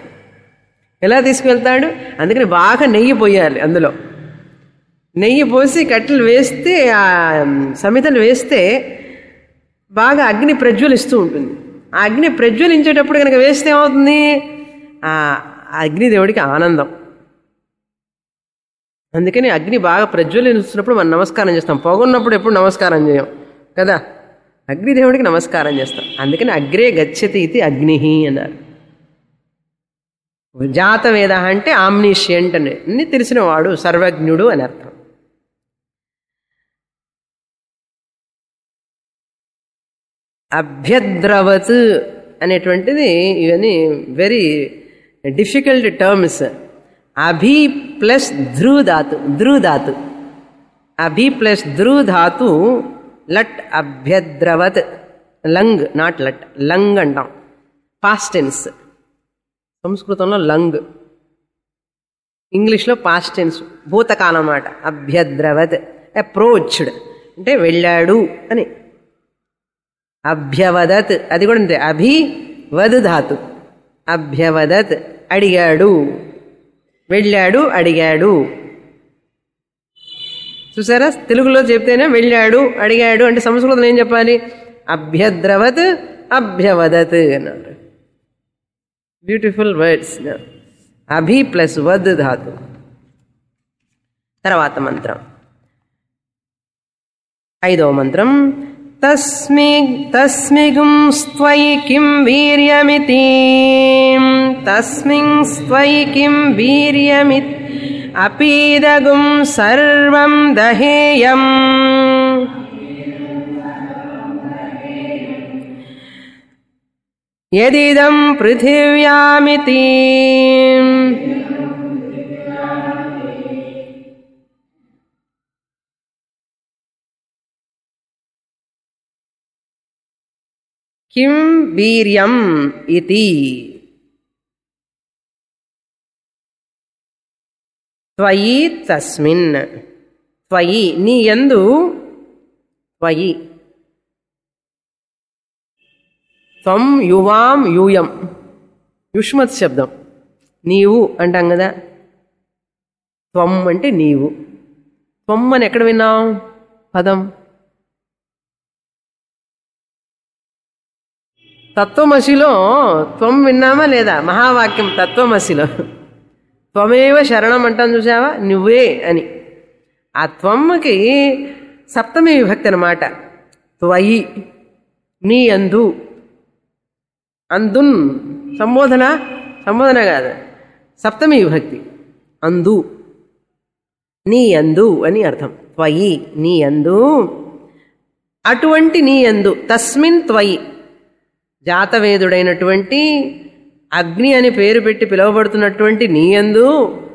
ఎలా తీసుకువెళ్తాడు అందుకని బాగా నెయ్యి పోయాలి అందులో నెయ్యి పోసి కట్టెలు వేస్తే ఆ సమితలు వేస్తే బాగా అగ్ని ప్రజ్వలిస్తూ ఉంటుంది ఆ అగ్ని ప్రజ్వలించేటప్పుడు కనుక వేస్తే ఏమవుతుంది ఆ అగ్నిదేవుడికి ఆనందం అందుకని అగ్ని బాగా ప్రజ్వలిస్తున్నప్పుడు మనం నమస్కారం చేస్తాం పొగన్నప్పుడు ఎప్పుడు నమస్కారం చేయం కదా అగ్నిదేవుడికి నమస్కారం చేస్తాం అందుకని అగ్రే గచ్చతి ఇది అగ్ని అన్నారు జాతవేద అంటే ఆమ్నిషియంట్ అని అన్ని తెలిసినవాడు సర్వజ్ఞుడు అని అర్థం అభ్యద్రవత్ అనేటువంటిది ఇవన్నీ వెరీ డిఫికల్ట్ టర్మ్స్ అభి ప్లస్ ధ్రువ్ ధాతు ధ్రువ్ ధాతు అభి ప్లస్ ధ్రువ్ ధాతు లట్ అభ్యద్రవత్ లంగ్ నాట్ లట్ లంగ్ అంటాం పాస్టెన్స్ సంస్కృతంలో లంగ్ ఇంగ్లీష్లో పాస్ట్ టెన్స్ భూతకాలం అన్నమాట అభ్యద్రవత్ అప్రోచ్డ్ అంటే వెళ్ళాడు అని అభ్యవదత్ అది కూడా అంతే అభి వద్ ధాతు అభ్యవదత్ అడిగాడు వెళ్ళాడు అడిగాడు చూసారా తెలుగులో చెప్తేనే వెళ్ళాడు అడిగాడు అంటే సంస్కృతంలో ఏం చెప్పాలి అభ్యద్రవత్ అభ్యవదత్ అన్నారు బ్యూటిఫుల్ వర్డ్స్ అభి ప్లస్ వద్ ధాతు తర్వాత మంత్రం ఐదవ మంత్రం తస్మి తస్మిగుం స్త్వయి కిం వీర్యమితి తస్మిన్ స్త్వయి కిం వీర్యమిత్ అపీదగుం సర్వం దహేయం యదిదం పృథివ్యామితి కిం వీర్యం ఇది త్వయి తస్మిన్ త్వయి నీ యందు త్వయి త్వం యువాం యూయం యుష్మత్ శబ్దం నీవు అంటాం కదా త్వం అంటే నీవు త్వం అని ఎక్కడ విన్నాం పదం తత్వమసిలో త్వం విన్నామా లేదా మహావాక్యం తత్వమసిలో త్వమేవ శరణం అంటాం చూసావా నువ్వే అని ఆ త్వమ్మకి సప్తమి విభక్తి అనమాట త్వయి నీ అందు అందున్ సంబోధన సంబోధన కాదు సప్తమి విభక్తి అందు నీ అందు అని అర్థం త్వయి నీ అందు అటువంటి నీ యందు తస్మిన్ త్వయి జాతవేదుడైనటువంటి అగ్ని అని పేరు పెట్టి పిలువబడుతున్నటువంటి నీ యందు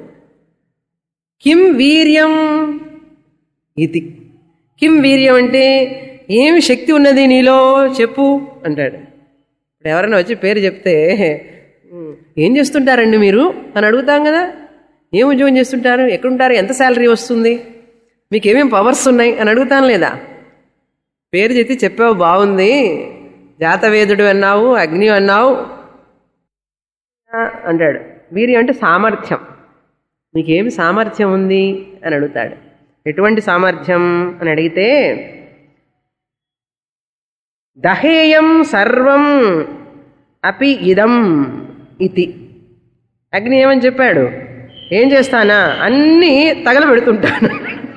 కిం వీర్యం ఇది కిం వీర్యం అంటే ఏమి శక్తి ఉన్నది నీలో చెప్పు అంటాడు ఇప్పుడు ఎవరైనా వచ్చి పేరు చెప్తే "ఉమ్, ఏం చేస్తుంటారండి మీరు అని అడుగుతాం కదా ఏం ఉద్యోగం చేస్తుంటారు ఎక్కడుంటారు ఎంత శాలరీ వస్తుంది మీకు ఏమేమి పవర్స్ ఉన్నాయి అని అడుగుతాను లేదా పేరు చెప్పి చెప్పావు బాగుంది జాతవేదుడు అన్నావు అగ్ని అన్నావు "ఆ" అంటాడు వీర్యం అంటే సామర్థ్యం నీకేమి సామర్థ్యం ఉంది అని అడుగుతాడు ఎటువంటి సామర్థ్యం అని అడిగితే దహేయం సర్వం అపి ఇదం ఇతి అగ్ని ఏమని చెప్పాడు ఏం చేస్తానా అన్నీ తగలబెడుతుంటాను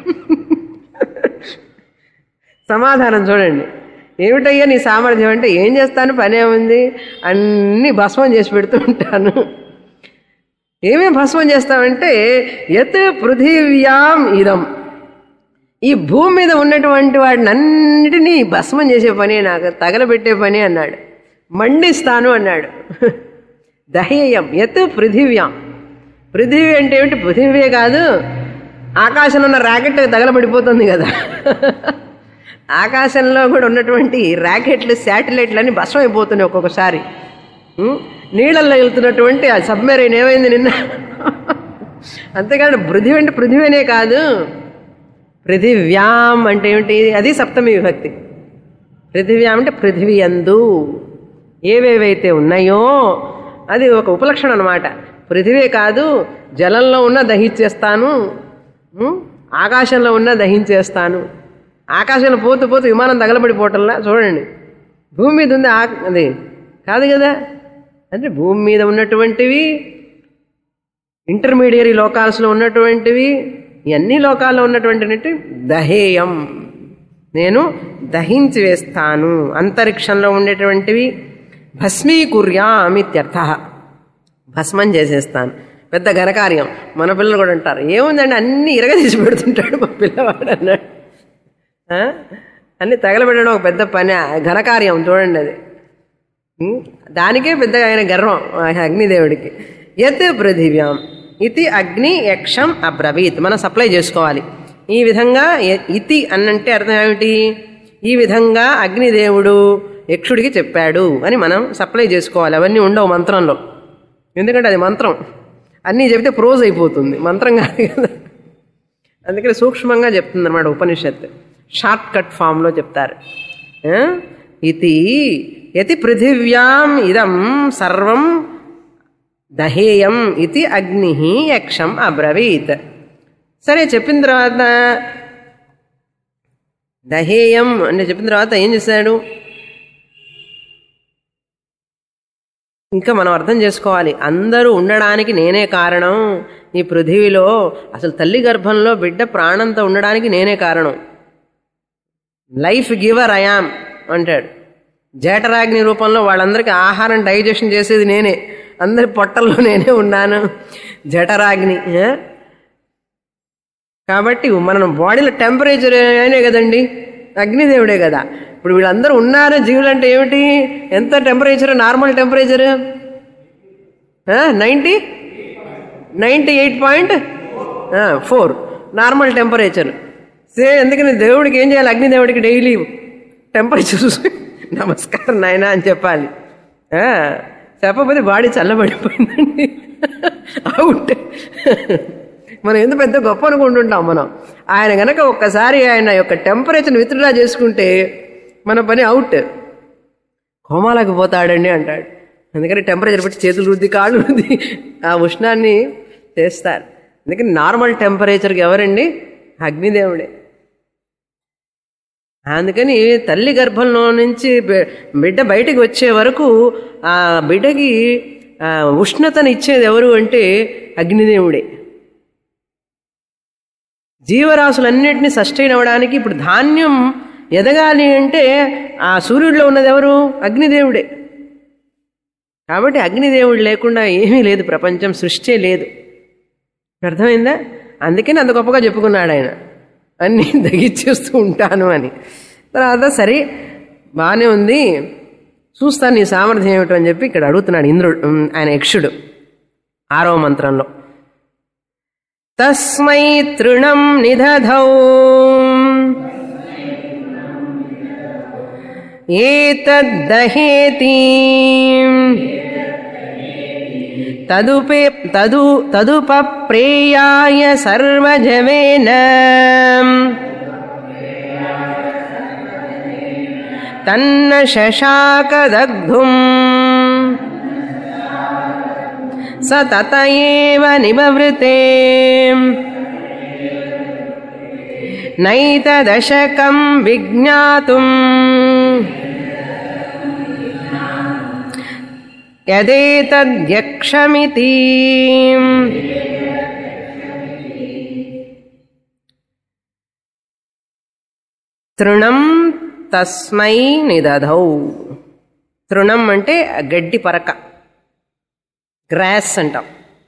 సమాధానం చూడండి ఏమిటయ్యా నీ సామర్థ్యం అంటే ఏం చేస్తాను పని ఏముంది అన్నీ భస్మం చేసి పెడుతూ ఉంటాను ఏమేం భస్మం చేస్తామంటే యత్ పృథివ్యాం ఇదం ఈ భూమి మీద ఉన్నటువంటి వాడిని అన్నిటినీ భస్మం చేసే పని నాకు తగలబెట్టే పని అన్నాడు మండిస్తాను అన్నాడు దహేయం యత్ పృథివ్యాం పృథివీ అంటే ఏమిటి పృథివీ కాదు ఆకాశంలో ఉన్న ర్యాకెట్ తగలబడిపోతుంది కదా ఆకాశంలో కూడా ఉన్నటువంటి ర్యాకెట్లు శాటిలైట్లు అన్ని భస్మం అయిపోతున్నాయి ఒక్కొక్కసారి ఉం? నీళ్ళల్లో వెళ్తున్నటువంటి ఆ సబ్మెరైన్ ఏమైంది నిన్న అంతేకాదు పృథివీ అంటే పృథివీనే కాదు పృథివ్యాం అంటే ఏమిటి అది సప్తమి విభక్తి పృథివ్యాం అంటే పృథివీ అందు ఏవేవైతే ఉన్నాయో అది ఒక ఉపలక్షణం అనమాట పృథివే కాదు జలంలో ఉన్న దహించేస్తాను ఉం? ఆకాశంలో ఉన్న దహించేస్తాను ఆకాశంలో పోతూ పోతూ విమానం తగలబడిపోవటంలా చూడండి భూమి మీద ఉంది ఆ అది కాదు కదా అంటే భూమి మీద ఉన్నటువంటివి ఇంటర్మీడియరీ లోకాల్స్లో ఉన్నటువంటివి ఇవన్నీ లోకాల్లో ఉన్నటువంటి దహేయం నేను దహించి వేస్తాను అంతరిక్షంలో ఉండేటువంటివి భస్మీకుర్యామిత్యర్థ భస్మం చేసేస్తాను పెద్ద ఘనకార్యం మన పిల్లలు కూడా అంటారు ఏముందండి అన్ని ఇరగదీసి పెడుతుంటాడు మా పిల్లవాడు అన్నాడు ఆ? అన్ని తగలబెట్టడం ఒక పెద్ద పని ఘనకార్యం చూడండి అది ఉం? దానికే పెద్దగా ఆయన గర్వం ఆ అగ్నిదేవుడికి యత్ పృథివ్యాం ఇతి అగ్ని యక్షం అబ్రవీత్ మనం సప్లై చేసుకోవాలి ఈ విధంగా య- ఇతి అన్నంటే అర్థం ఏమిటి ఈ విధంగా అగ్నిదేవుడు యక్షుడికి చెప్పాడు అని మనం సప్లై చేసుకోవాలి అవన్నీ ఉండవు మంత్రంలో ఎందుకంటే అది మంత్రం అన్నీ చెబితే ప్రోజ్ అయిపోతుంది మంత్రం కాదు కదా అందుకని సూక్ష్మంగా చెప్తుంది అనమాట ఉపనిషత్ షార్ట్ కట్ ఫామ్లో చెప్తారు ఆ? ఇది యతి పృథివ్యాం ఇదం సర్వం దహేయం ఇది అగ్ని యక్షం అబ్రవీత్ సరే చెప్పిన తర్వాత దహేయం అంటే చెప్పిన తర్వాత ఏం చేశాడు ఇంకా మనం అర్థం చేసుకోవాలి అందరూ ఉండడానికి నేనే కారణం ఈ పృథివీలో అసలు తల్లి గర్భంలో బిడ్డ ప్రాణంతో ఉండడానికి నేనే కారణం లైఫ్ గివర్ అయామ్ అంటాడు జేటరాగ్ని రూపంలో వాళ్ళందరికీ ఆహారం డైజెషన్ చేసేది నేనే అందరి పొట్టల్లో నేనే ఉన్నాను జఠరాగ్ని ఆ? కాబట్టి మన బాడీలో టెంపరేచర్ అయినే కదండి అగ్నిదేవుడే కదా ఇప్పుడు వీళ్ళందరూ ఉన్నారు జీవులు అంటే ఏమిటి ఎంత temperature normal temperature ninety ninety eight point four normal temperature say ఎందుకని దేవుడికి ఏం చేయాలి అగ్నిదేవుడికి డైలీ టెంపరేచర్ చూసి నమస్కారం నాయనా అని చెప్పాలి ఆ, చెప్పకపోతే బాడీ చల్లబడిపోయిందండి అవుట్ మనం ఎంత పెద్ద గొప్ప అనుకుంటుంటాం మనం ఆయన గనక ఒక్కసారి ఆయన యొక్క టెంపరేచర్ విత్డ్రా చేసుకుంటే మన పని అవుట్ కోమాలకు పోతాడండి అంటాడు అందుకని టెంపరేచర్ పెట్టి చేతులు రుద్ది కాళ్ళు రుద్ది ఆ ఉష్ణాన్ని చేస్తారు అందుకని నార్మల్ టెంపరేచర్కి ఎవరండి అగ్నిదేవుడే అందుకని తల్లి గర్భంలో నుంచి బి- బిడ్డ బయటికి వచ్చే వరకు ఆ బిడ్డకి ఆ, ఉష్ణతను ఇచ్చేది ఎవరు అంటే అగ్నిదేవుడే జీవరాశులన్నిటినీ సస్టైన్ అవ్వడానికి ఇప్పుడు ధాన్యం ఎదగాలి అంటే ఆ సూర్యుడిలో ఉన్నది ఎవరు అగ్నిదేవుడే కాబట్టి అగ్నిదేవుడు లేకుండా ఏమీ లేదు ప్రపంచం సృష్టి లేదు అర్థమైందా అందుకని అంత గొప్పగా చెప్పుకున్నాడు ఆయన అన్నీ దగిచ్చేస్తూ ఉంటాను అని తర్వాత సరే బాగానే ఉంది చూస్తాను నీ సామర్థ్యం ఏమిటో అని చెప్పి ఇక్కడ అడుగుతున్నాడు ఇంద్రుడు ఉమ్, ఆయన యక్షుడు ఆరవ మంత్రంలో తస్మై తృణం నిదధౌ ఏతద్దహేతి తదుపే తదు తదుపప్రేయాయ సర్వజవేన తన్న శశాకదగ్ధుం స తత ఏవ నిబవృతే నైతదశకం విజ్ఞాతుం యదేతద్యక్షమితి తృణం తస్మై నిదధౌ తృణం అంటే గడ్డి పరక గ్రాస్ అంటాం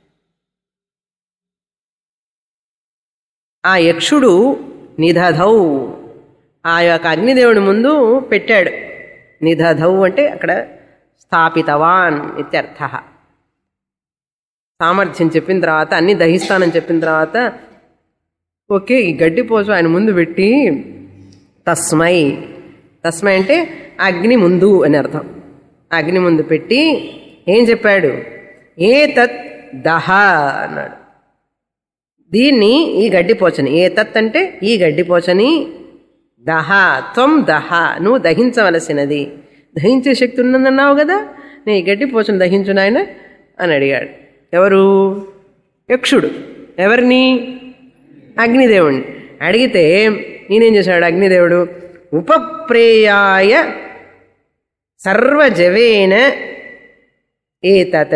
ఆ యక్షుడు నిదధౌ ఆ యొక్క అగ్నిదేవుడి ముందు పెట్టాడు నిదధౌ అంటే అక్కడ స్థాపితవాన్ ఇత్యర్థ సామర్థ్యం చెప్పిన తర్వాత అన్ని దహిస్తానని చెప్పిన తర్వాత ఓకే ఈ గడ్డి పోసు ఆయన ముందు పెట్టి తస్మై తస్మై అంటే అగ్ని ముందు అని అర్థం అగ్ని ముందు పెట్టి ఏం చెప్పాడు ఏ తత్ దహ అన్నాడు దీన్ని ఈ గడ్డిపోచని ఏ తత్ అంటే ఈ గడ్డిపోచని దహ త్వం దహ నువ్వు దహించవలసినది దహించే శక్తి ఉన్నదన్నావు కదా నేను ఈ గడ్డిపోచను దహించు నాయన అని అడిగాడు ఎవరు యక్షుడు ఎవరిని అగ్నిదేవుణ్ణి అడిగితే నేనేం చేశాడు అగ్నిదేవుడు ఉపప్రేయాయ సర్వజవేన ఏ తత్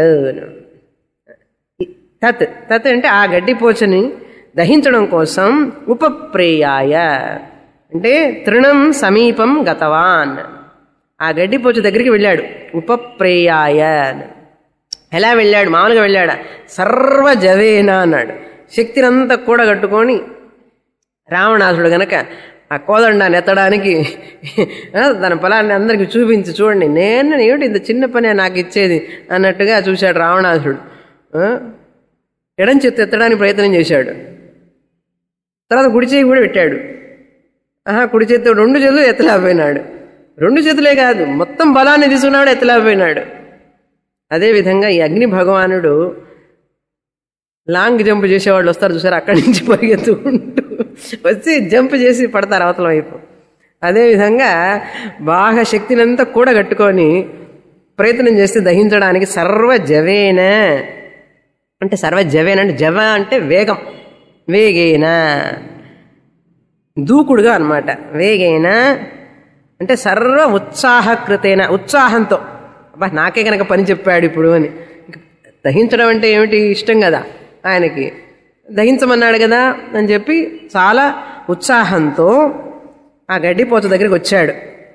తత్ తత్ అంటే ఆ గడ్డిపోచని దహించడం కోసం ఉపప్రేయాయ అంటే తృణం సమీపం గతవాన్ ఆ గడ్డిపోచ దగ్గరికి వెళ్ళాడు ఉపప్రేయాయ అని. ఎలా వెళ్ళాడు మామూలుగా వెళ్ళాడా సర్వజవేన అన్నాడు శక్తినంతా కూడా కట్టుకొని రావణాసుడు గనక ఆ కోదండాన్ని ఎత్తడానికి ఆ, తన పొలాన్ని అందరికి చూపించి చూడండి నేను ఏమిటి ఇంత చిన్న పని నాకు ఇచ్చేది అన్నట్టుగా చూశాడు రావణాసుడు ఆ, ఎడం చేతి ఎత్తడానికి ప్రయత్నం చేశాడు తర్వాత కుడి చేయి కూడా పెట్టాడు ఆహా కుడి చేతితో రెండు చేతులు ఎత్తలేకపోయినాడు రెండు చేతులే కాదు మొత్తం బలాన్ని తీసుకున్నాడు ఎత్తలేకపోయినాడు అదేవిధంగా ఈ అగ్ని భగవానుడు లాంగ్ జంప్ చేసేవాళ్ళు వస్తారు చూసారు అక్కడి నుంచి పరిగెత్తుకుంటూ వచ్చి జంప్ చేసి పడతారు అవతల వైపు అదేవిధంగా బాగా శక్తినంతా కూడా కట్టుకొని ప్రయత్నం చేస్తే దహించడానికి సర్వ జవేన అంటే సర్వ జవేన అంటే జవ అంటే వేగం వేగేన దూకుడుగా అన్నమాట వేగేన అంటే సర్వ ఉత్సాహకృతేన ఉత్సాహంతో అబ్బా నాకే కనుక పని చెప్పాడు ఇప్పుడు అని ఇంక దహించడం అంటే ఏమిటి ఇష్టం కదా ఆయనకి దహించమన్నాడు కదా అని చెప్పి చాలా ఉత్సాహంతో ఆ గడ్డిపోత దగ్గరికి వచ్చాడు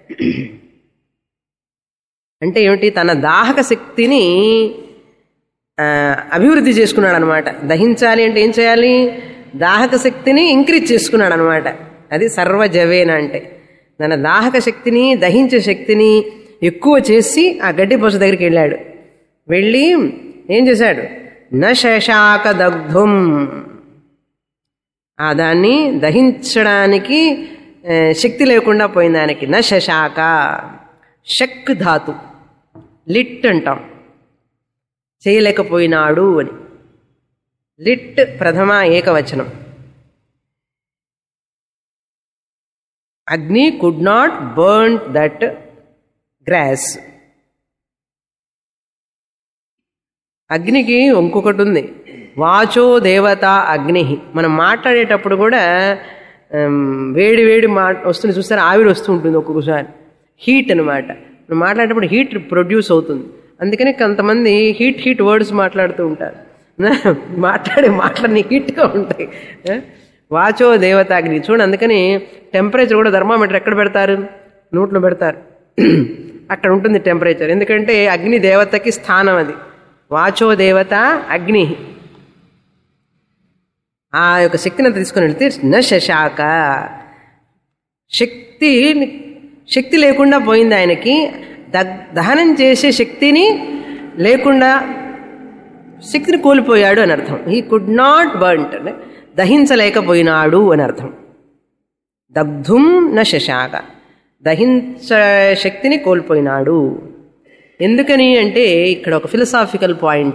అంటే ఏమిటి తన దాహక శక్తిని ఆ, అభివృద్ధి చేసుకున్నాడు అనమాట దహించాలి అంటే ఏం చేయాలి దాహక శక్తిని ఇంక్రీజ్ చేసుకున్నాడు అనమాట అది సర్వజవేన అంటే తన దాహక శక్తిని దహించే శక్తిని ఎక్కువ చేసి ఆ గడ్డి పొస దగ్గరికి వెళ్ళాడు వెళ్ళి ఏం చేశాడు న శశాక దగ్ధుం ఆ దాన్ని దహించడానికి ఆ, శక్తి లేకుండా పోయింది దానికి న శశాక షక్ ధాతు లిట్ అంటాం చేయలేకపోయినాడు అని లిట్ ప్రథమ ఏకవచనం అగ్ని could not burn that grass అగ్నికి ఇంకొకటి ఉంది వాచో దేవత అగ్ని మనం మాట్లాడేటప్పుడు కూడా ఉమ్, వేడి వేడి మా వస్తుంది చూస్తారా ఆవిరి వస్తూ ఉంటుంది ఒక్కొక్కసారి హీట్ అనమాట మనం మాట్లాడేటప్పుడు హీట్ ప్రొడ్యూస్ అవుతుంది అందుకని కొంతమంది హీట్ హీట్ వర్డ్స్ మాట్లాడుతూ ఉంటారు మాట్లాడే మాటలన్నీ హీట్గా ఉంటాయి ఆ? వాచో దేవతాగ్ని చూడండి అందుకని టెంపరేచర్ కూడా థర్మామీటర్ ఎక్కడ పెడతారు నోట్లో పెడతారు అక్కడ ఉంటుంది టెంపరేచర్ ఎందుకంటే అగ్ని దేవతకి స్థానం అది వాచో దేవత అగ్ని ఆ యొక్క శక్తిని అంతా తీసుకుని వెళ్తే న శశాక శక్తి శక్తి లేకుండా పోయింది ఆయనకి దగ్ దహనం చేసే శక్తిని లేకుండా శక్తిని కోల్పోయాడు అని అర్థం హీ కుడ్ నాట్ బర్ంట్ అంటే దహించలేకపోయినాడు అని అర్థం దగ్ధుం న శశాక దహించ శక్తిని కోల్పోయినాడు ఎందుకని అంటే ఇక్కడ ఒక ఫిలసాఫికల్ పాయింట్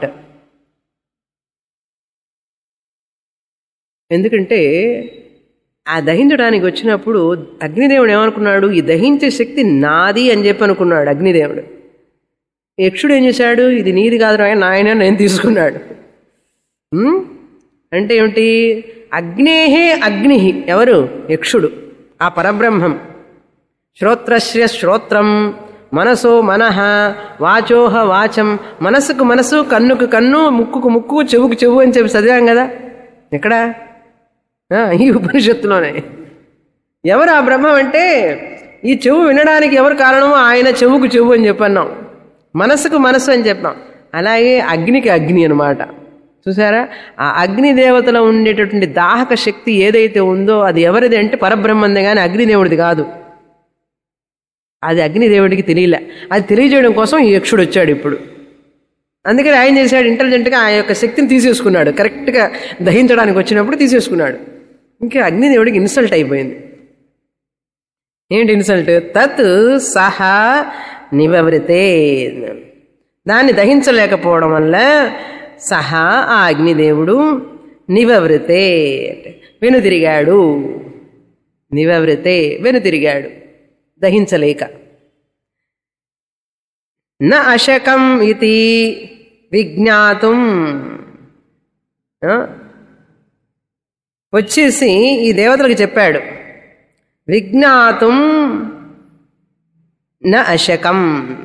ఎందుకంటే ఆ దహించడానికి వచ్చినప్పుడు అగ్నిదేవుడు ఏమనుకున్నాడు ఈ దహించే శక్తి నాది అని చెప్పి అనుకున్నాడు అగ్నిదేవుడు యక్షుడు ఏం చేశాడు ఇది నీది కాదు నాయన నాయన నేను తీసుకున్నాడు ఉమ్? అంటే ఏమిటి అగ్నేహే అగ్ని ఎవరు యక్షుడు ఆ పరబ్రహ్మం శ్రోత్రస్య శ్రోత్రం మనసో మనః వాచోహ వాచం మనసుకు మనసు కన్నుకు కన్ను ముక్కుకు ముక్కు చెవుకు చెవు అని చెప్పి చదివాం కదా ఎక్కడ ఆ, ఈ ఉపనిషత్తులోనే ఎవరు ఆ బ్రహ్మం అంటే ఈ చెవు వినడానికి ఎవరు కారణమో ఆయన చెవుకు చెవు అని చెప్పన్నాం మనసుకు మనసు అని చెప్పాం అలాగే అగ్నికి అగ్ని అనమాట చూసారా ఆ అగ్ని దేవతలో ఉండేటటువంటి దాహక శక్తి ఏదైతే ఉందో అది ఎవరిది అంటే పరబ్రహ్మందే కానీ అగ్నిదేవుడిది కాదు అది అగ్నిదేవుడికి తెలియలే అది తెలియజేయడం కోసం ఈ యక్షుడు వచ్చాడు ఇప్పుడు అందుకని ఆయన చేశాడు ఇంటెలిజెంట్గా ఆ యొక్క శక్తిని తీసేసుకున్నాడు కరెక్ట్గా దహించడానికి వచ్చినప్పుడు తీసేసుకున్నాడు ఇంకా అగ్నిదేవుడికి ఇన్సల్ట్ అయిపోయింది ఏంటి ఇన్సల్ట్ తత్ సహా నివవృతే దాన్ని దహించలేకపోవడం వల్ల సహా ఆ అగ్నిదేవుడు నివవృతే అంటే వెనుతిరిగాడు నివవృతే వెనుతిరిగాడు దహించలేక న అశకం ఇది విజ్ఞాతం ఆ? వచ్చేసి ఈ దేవతలకు చెప్పాడు విజ్ఞాతం న అశకం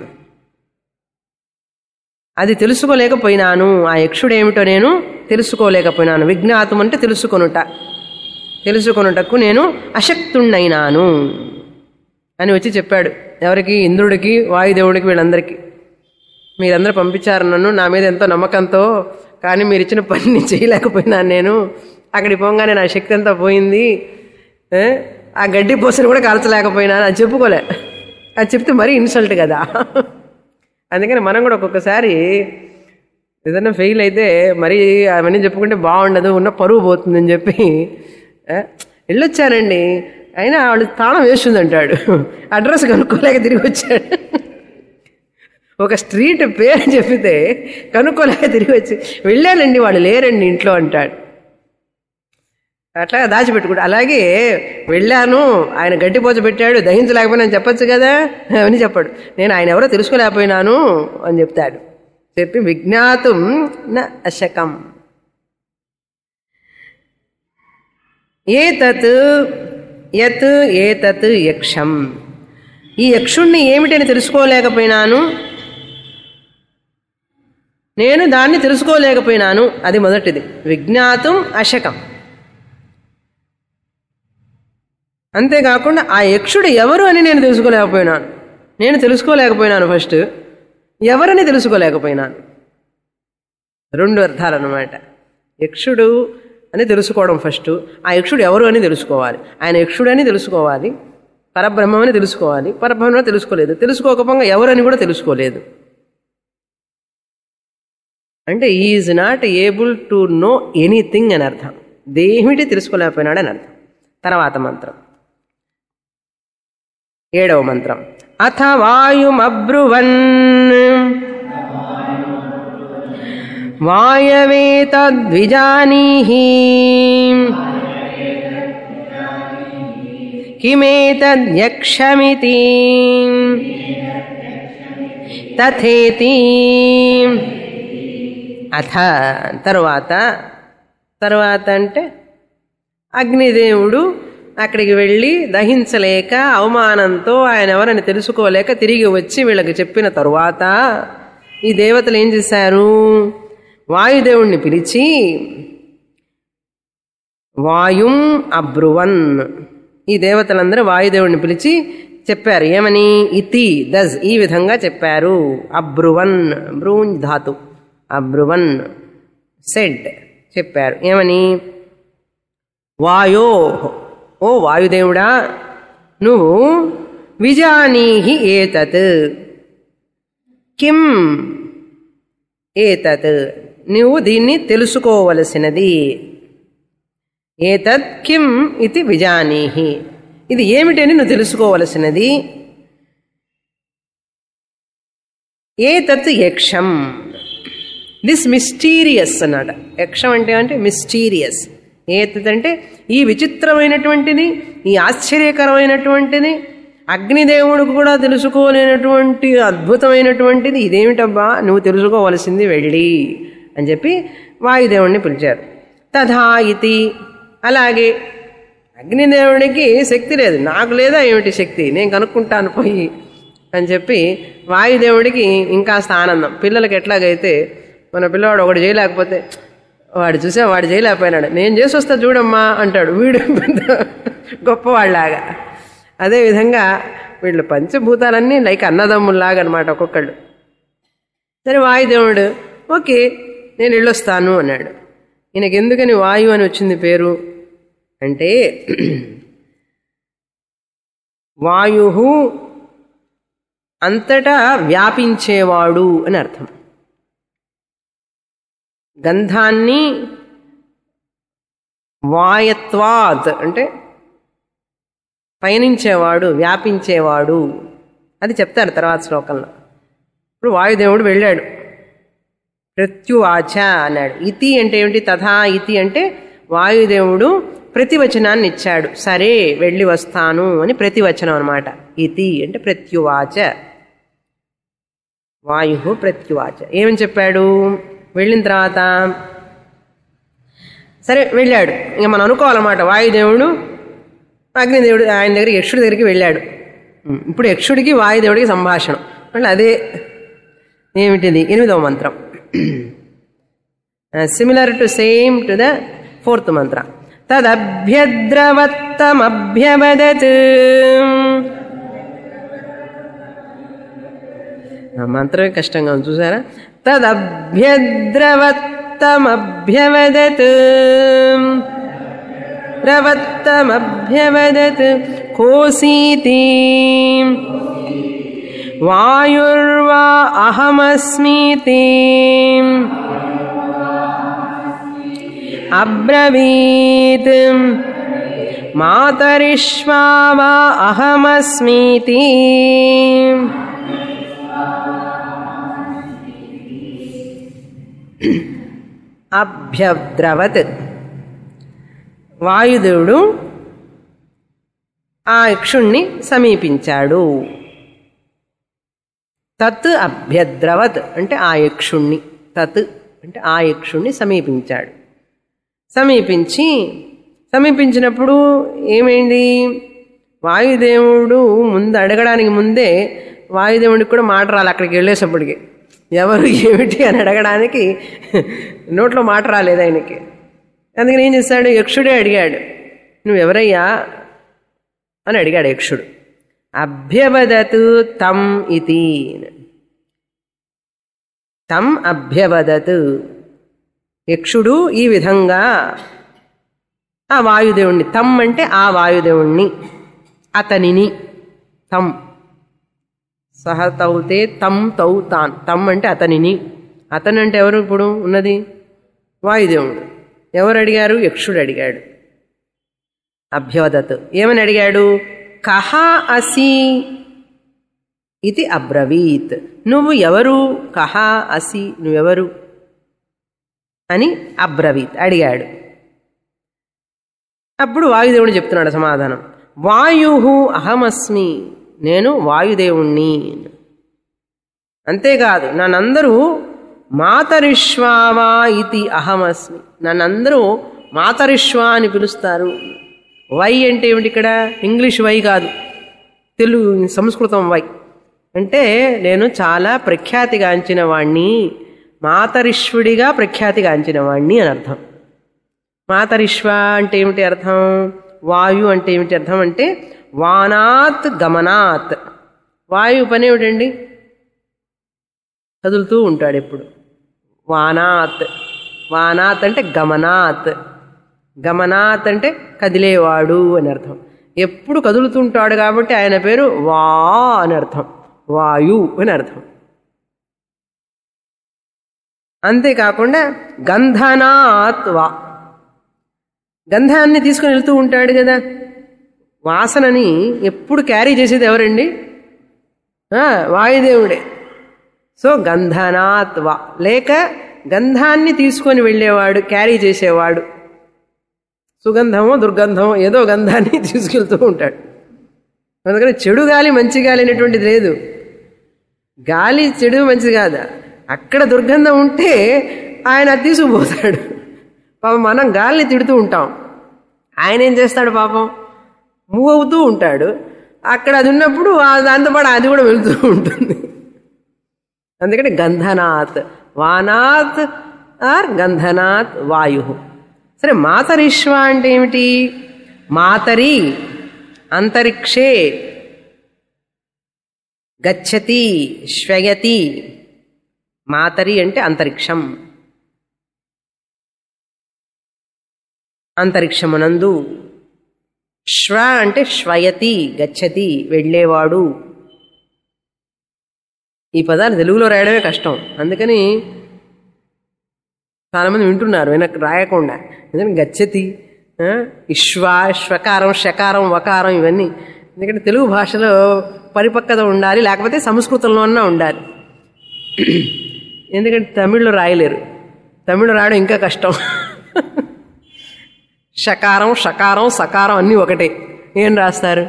అది తెలుసుకోలేకపోయినాను ఆ యక్షుడేమిటో నేను తెలుసుకోలేకపోయినాను విజ్ఞాతం అంటే తెలుసుకొనుట తెలుసుకొనుటకు నేను అశక్తుణ్ణైనాను అని వచ్చి చెప్పాడు ఎవరికి ఇంద్రుడికి వాయుదేవుడికి వీళ్ళందరికీ మీరందరూ పంపించారు నన్ను నా మీద ఎంతో నమ్మకంతో కానీ మీరు ఇచ్చిన పని నేను చేయలేకపోయినాను నేను అక్కడికి పోగానే నా శక్తి అంతా పోయింది ఏ? ఆ గడ్డి పోసని కూడా కాల్చలేకపోయినాను అది చెప్పుకోలే అది చెప్తే మరీ ఇన్సల్ట్ కదా అందుకని మనం కూడా ఒక్కొక్కసారి ఏదైనా ఫెయిల్ అయితే మరీ అవన్నీ చెప్పుకుంటే బాగుండదు ఉన్న పరువు పోతుందని చెప్పి ఏ, వెళ్ళొచ్చానండి అయినా వాళ్ళు తాళం వేస్తుంది అంటాడు అడ్రస్ కనుక్కోలేక తిరిగి వచ్చాడు ఒక స్ట్రీట్ పేరు చెప్పితే కనుక్కోలేక తిరిగి వచ్చి వెళ్ళానండి వాళ్ళు లేరండి ఇంట్లో అంటాడు అట్లా దాచిపెట్టుకుంటా అలాగే వెళ్ళాను ఆయన గడ్డిపోత పెట్టాడు దహించలేకపోయినా చెప్పొచ్చు కదా అని చెప్పాడు నేను ఆయన ఎవరో తెలుసుకోలేకపోయినాను అని చెప్తాడు చెప్పి విజ్ఞాతం న అశకం ఏతత్ యత్ ఏతత్ యక్షం ఈ యక్షుణ్ణి ఏమిటని తెలుసుకోలేకపోయినాను నేను దాన్ని తెలుసుకోలేకపోయినాను అది మొదటిది విజ్ఞాతం అశకం అంతేకాకుండా ఆ యక్షుడు ఎవరు అని నేను తెలుసుకోలేకపోయినాను నేను తెలుసుకోలేకపోయినాను ఫస్ట్ ఎవరని తెలుసుకోలేకపోయినాను రెండు అర్థాలు అన్నమాట యక్షుడు అని తెలుసుకోవడం ఫస్ట్ ఆ యక్షుడు ఎవరు అని తెలుసుకోవాలి ఆయన యక్షుడు అని తెలుసుకోవాలి పరబ్రహ్మం అని తెలుసుకోవాలి పరబ్రహ్మం తెలుసుకోలేదు తెలుసుకోకపోగా ఎవరని కూడా తెలుసుకోలేదు అంటే is not able to know anything అని అర్థం దేమిటి తెలుసుకోలేకపోయినాడు అని అర్థం తర్వాత మంత్రం ఏడవ మంత్రం అథ వాయుమబ్రువన్ వాయవే తద్విజానీహి కిమేతద్యక్షమితి తథేతి అథ తరువాత తరువాత అంటే అగ్నిదేవుడు అక్కడికి వెళ్ళి దహించలేక అవమానంతో ఆయన ఎవరని తెలుసుకోలేక తిరిగి వచ్చి వీళ్ళకి చెప్పిన తరువాత ఈ దేవతలు ఏం చేశారు వాయుదేవుణ్ణి పిలిచి వాయుం అబ్రువన్ ఈ దేవతలందరూ వాయుదేవుణ్ణి పిలిచి చెప్పారు ఏమని ఇతి దజ్ ఈ విధంగా చెప్పారు అబ్రువన్ బ్రూంజ్ ధాతు అబ్రువన్ సెడ్ చెప్పారు ఏమని వాయో ఓ వాయుదేవుడా నువ్వు విజానీహి ఏతత్ కిం ఏతత్ నువ్వు దీన్ని తెలుసుకోవలసినది ఏతత్ కిం ఇది విజానీహి ఇది ఏమిటని నువ్వు తెలుసుకోవలసినది ఏతత్ యక్షం దిస్ మిస్టీరియస్ అన్నాడు యక్షం అంటే అంటే మిస్టీరియస్ ఏతత్ అంటే ఈ విచిత్రమైనటువంటిది ఈ ఆశ్చర్యకరమైనటువంటిది అగ్నిదేవుడికి కూడా తెలుసుకోలేనటువంటి అద్భుతమైనటువంటిది ఇదేమిటబ్బా నువ్వు తెలుసుకోవలసింది వెళ్ళి అని చెప్పి వాయుదేవుణ్ణి పిలిచారు తథా ఇతి అలాగే అగ్నిదేవుడికి శక్తి లేదు నాకు లేదా ఏమిటి శక్తి నేను కనుక్కుంటాను పోయి అని చెప్పి వాయుదేవుడికి ఇంకా ఆనందం పిల్లలకి ఎట్లాగైతే మన పిల్లవాడు ఒకటి చేయలేకపోతే వాడు చూసా వాడు చేయలేకపోయినాడు నేను చేసి వస్తా చూడమ్మా అంటాడు వీడు పెద్ద గొప్పవాళ్ళలాగా అదేవిధంగా వీళ్ళు పంచభూతాలన్నీ లైక్ అన్నదమ్ముల్లాగా అనమాట ఒక్కొక్కళ్ళు సరే వాయుదేవుడు ఓకే నేను వెళ్ళొస్తాను అన్నాడు ఈయనకి ఎందుకని వాయు అని వచ్చింది పేరు అంటే వాయు అంతటా వ్యాపించేవాడు అని అర్థం గంధాన్ని వాయత్వాత్ అంటే పయనించేవాడు వ్యాపించేవాడు అది చెప్తారు తర్వాత శ్లోకంలో ఇప్పుడు వాయుదేవుడు వెళ్ళాడు ప్రత్యువాచ అన్నాడు ఇతి అంటే ఏమిటి తథా ఇతి అంటే వాయుదేవుడు ప్రతివచనాన్ని ఇచ్చాడు సరే వెళ్ళి వస్తాను అని ప్రతివచనం అనమాట ఇతి అంటే ప్రత్యువాచ వాయు ప్రత్యువాచ ఏమని చెప్పాడు వెళ్ళిన తర్వాత సరే వెళ్ళాడు ఇక మనం అనుకోవాలన్నమాట వాయుదేవుడు అగ్నిదేవుడు ఆయన దగ్గర యక్షుడి దగ్గరికి వెళ్ళాడు ఇప్పుడు యక్షుడికి వాయుదేవుడికి సంభాషణ మళ్ళీ అదే ఏమిటిది ఎనిమిదవ మంత్రం similar to same to the fourth మంత్ర తదభ్యద్రవత్తమభ్యవదత్ ఆ మంత్రమే కష్టంగా ఉంది చూసారా తదభ్యద్రవత్తమభ్యవదత్ రవత్తమభ్యవదత్ కోసీతి వాయుర్వా అహమస్మీతి అబ్రవీత్ మాతరిష్వా వా అహమస్మీతి అభ్యద్రవత్ వాయుదేవుడు ఆ యక్షుణ్ణి సమీపించాడు తత్ అభ్యద్రవత్ అంటే ఆ యక్షుణ్ణి తత్ అంటే ఆ యక్షుణ్ణి సమీపించాడు సమీపించి సమీపించినప్పుడు ఏమైంది వాయుదేవుడు ముందు అడగడానికి ముందే వాయుదేవుడికి కూడా మాట రాలి అక్కడికి వెళ్ళేసప్పటికి ఎవరు ఏమిటి అని అడగడానికి నోట్లో మాట రాలేదు ఆయనకి అందుకని ఏం చేశాడు యక్షుడే అడిగాడు నువ్వెవరయ్యా అని అడిగాడు యక్షుడు అభ్యవదతు తం ఇది తం అభ్యవదతు యక్షుడు ఈ విధంగా ఆ వాయుదేవుణ్ణి తం అంటే ఆ వాయుదేవుణ్ణి అతనిని తం సహ తౌతే తం తౌ తాన్ తం అంటే అతనిని అతను అంటే ఎవరు ఇప్పుడు ఉన్నది వాయుదేవుడు ఎవరు అడిగారు యక్షుడు అడిగాడు అభ్యవదత్ ఏమని అడిగాడు కహ అసి ఇది అబ్రవీత్ నువ్వు ఎవరు కహ అసి నువ్వెవరు అని అబ్రవీత్ అడిగాడు అప్పుడు వాయుదేవుడు చెప్తున్నాడు సమాధానం వాయు అహమస్మి నేను వాయుదేవుణ్ణి అంతేకాదు నన్నందరూ మాతరిష్వావా ఇది అహమస్మి నన్నందరూ మాతరిష్వా అని పిలుస్తారు వై అంటే ఏమిటి ఇక్కడ ఇంగ్లీష్ వై కాదు తెలుగు సంస్కృతం వై అంటే నేను చాలా ప్రఖ్యాతిగాంచిన వాణ్ణి మాతరిష్వుడిగా ప్రఖ్యాతిగాంచిన వాణ్ణి అని అర్థం మాతరిష్వ అంటే ఏమిటి అర్థం వాయు అంటే ఏమిటి అర్థం అంటే వానాత్ గమనాత్ వాయు పని ఏమిటండి కదులుతూ ఉంటాడు ఎప్పుడు వానాత్ వానాత్ అంటే గమనాత్ గమనాత్ అంటే కదిలేవాడు అని అర్థం ఎప్పుడు కదులుతుంటాడు కాబట్టి ఆయన పేరు వా అని అర్థం వాయు అని అర్థం అంతేకాకుండా గంధనాత్ వా గంధాన్ని తీసుకుని వెళ్తూ ఉంటాడు కదా వాసనని ఎప్పుడు క్యారీ చేసేది ఎవరండి ఆ, వాయుదేవుడే సో గంధనాత్ వా లేక గంధాన్ని తీసుకొని వెళ్ళేవాడు క్యారీ చేసేవాడు సుగంధమో దుర్గంధమో ఏదో గంధాన్ని తీసుకెళ్తూ ఉంటాడు అందుకని చెడు గాలి మంచి గాలి అనేటువంటిది లేదు గాలి చెడు మంచిది కాదు అక్కడ దుర్గంధం ఉంటే ఆయన అది తీసుకుపోతాడు పాపం మనం గాలిని తిడుతూ ఉంటాం ఆయన ఏం చేస్తాడు పాపం మూవ్ అవుతూ ఉంటాడు అక్కడ అది ఉన్నప్పుడు ఆ- దాంతోపాటు అది కూడా వెళ్తూ ఉంటుంది అందుకని గంధనాత్ వానాత్ ఆర్ గంధనాత్ వాయు సరే మాతరిష్వ అంటే ఏమిటి మాతరి అంతరిక్షే గచ్చతి శ్వయతి మాతరి అంటే అంతరిక్షం అంతరిక్షమునందు శ్వ అంటే శ్వయతి గచ్చతి వెళ్ళేవాడు ఈ పదాలు తెలుగులో రాయడమే కష్టం అందుకని చాలామంది వింటున్నారు వెనక్కి రాయకుండా ఎందుకంటే గచ్చతి ఆ, ఇశ్వ శ్వకారం షకారం వకారం ఇవన్నీ ఎందుకంటే తెలుగు భాషలో పరిపక్వత ఉండాలి లేకపోతే సంస్కృతంలో అన్నా ఉండాలి ఎందుకంటే తమిళ్లో రాయలేరు తమిళ్ రాయడం ఇంకా కష్టం షకారం షకారం సకారం అన్నీ ఒకటే ఏం రాస్తారు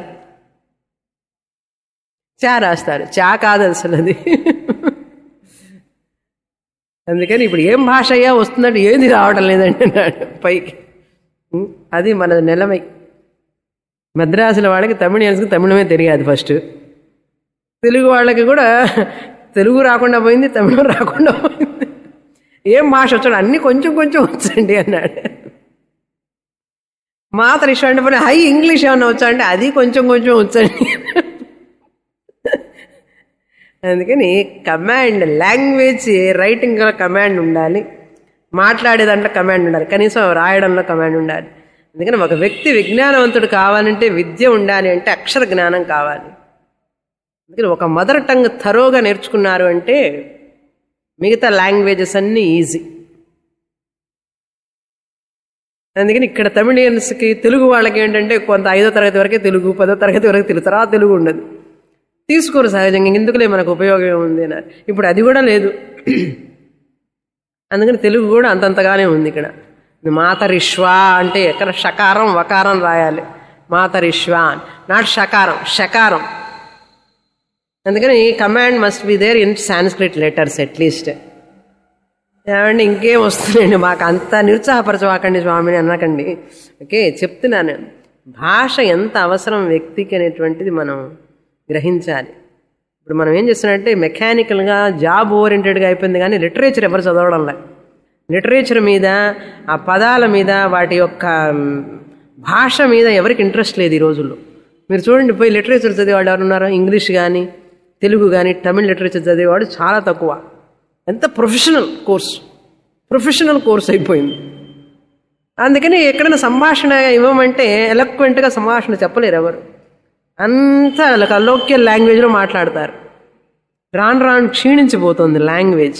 చా రాస్తారు చా కాదు అసలు అది అందుకని ఇప్పుడు ఏం భాష అయ్యా వస్తుందంటే ఏది రావడం లేదండి అన్నాడు పైకి ఉం, అది మన నిలమై మద్రాసుల వాళ్ళకి తమిళియన్స్కి తమిళమే తెలియదు ఫస్ట్ తెలుగు వాళ్ళకి కూడా తెలుగు రాకుండా పోయింది తమిళం రాకుండా పోయింది ఏం భాష వచ్చాడు అన్ని కొంచెం కొంచెం వచ్చండి అన్నాడు మాత్రం ఇష్టం అంటే పోనీ హై ఇంగ్లీష్ ఏమన్నా వచ్చా అంటే అది కొంచెం కొంచెం వచ్చండి అందుకని కమాండ్ లాంగ్వేజ్ రైటింగ్ కమాండ్ ఉండాలి మాట్లాడే దాంట్లో కమాండ్ ఉండాలి కనీసం రాయడంలో కమాండ్ ఉండాలి అందుకని ఒక వ్యక్తి విజ్ఞానవంతుడు కావాలంటే విద్య ఉండాలి అంటే అక్షర జ్ఞానం కావాలి అందుకని ఒక మదర్ టంగ్ థరోగా నేర్చుకున్నారు అంటే మిగతా లాంగ్వేజెస్ అన్నీ ఈజీ అందుకని ఇక్కడ తమిళియన్స్కి తెలుగు వాళ్ళకి ఏంటంటే కొంత ఐదో తరగతి వరకే తెలుగు పదో తరగతి వరకు తెలుగు తర్వాత తెలుగు ఉండదు తీసుకోరు సహజంగా ఎందుకులే మనకు ఉపయోగం ఉంది అని ఇప్పుడు అది కూడా లేదు అందుకని తెలుగు కూడా అంతంతగానే ఉంది ఇక్కడ మాతరిష్వ అంటే ఎక్కడ షకారం వకారం రాయాలి మాతరిష్వ నాట్ షకారం షకారం అందుకని command must be there in Sanskrit letters at least ఏమండి ఇంకేం వస్తుందండి మాకు అంత నిరుత్సాహపరచవాకండి స్వామిని అనకండి ఓకే చెప్తున్నాను భాష ఎంత అవసరం వ్యక్తికి అనేటువంటిది మనం గ్రహించాలి ఇప్పుడు మనం ఏం చేస్తున్నామంటే మెకానికల్గా జాబ్ ఓరియంటెడ్గా అయిపోయింది కానీ లిటరేచర్ ఎవరు చదవడంలే లిటరేచర్ మీద ఆ పదాల మీద వాటి యొక్క మ్, భాష మీద ఎవరికి ఇంట్రెస్ట్ లేదు ఈ రోజుల్లో మీరు చూడండి పోయి లిటరేచర్ చదివేవాడు ఎవరు ఉన్నారో ఇంగ్లీష్ కానీ తెలుగు కానీ తమిళ్ లిటరేచర్ చదివేవాడు చాలా తక్కువ ఎంత ప్రొఫెషనల్ కోర్స్ ప్రొఫెషనల్ కోర్స్ అయిపోయింది అందుకని ఎక్కడైనా సంభాషణ ఇవ్వమంటే ఎలక్వెంట్గా సంభాషణ చెప్పలేరు ఎవరు అంతా లోకల్ లాంగ్వేజ్లో మాట్లాడతారు రాను రాను క్షీణించిపోతుంది లాంగ్వేజ్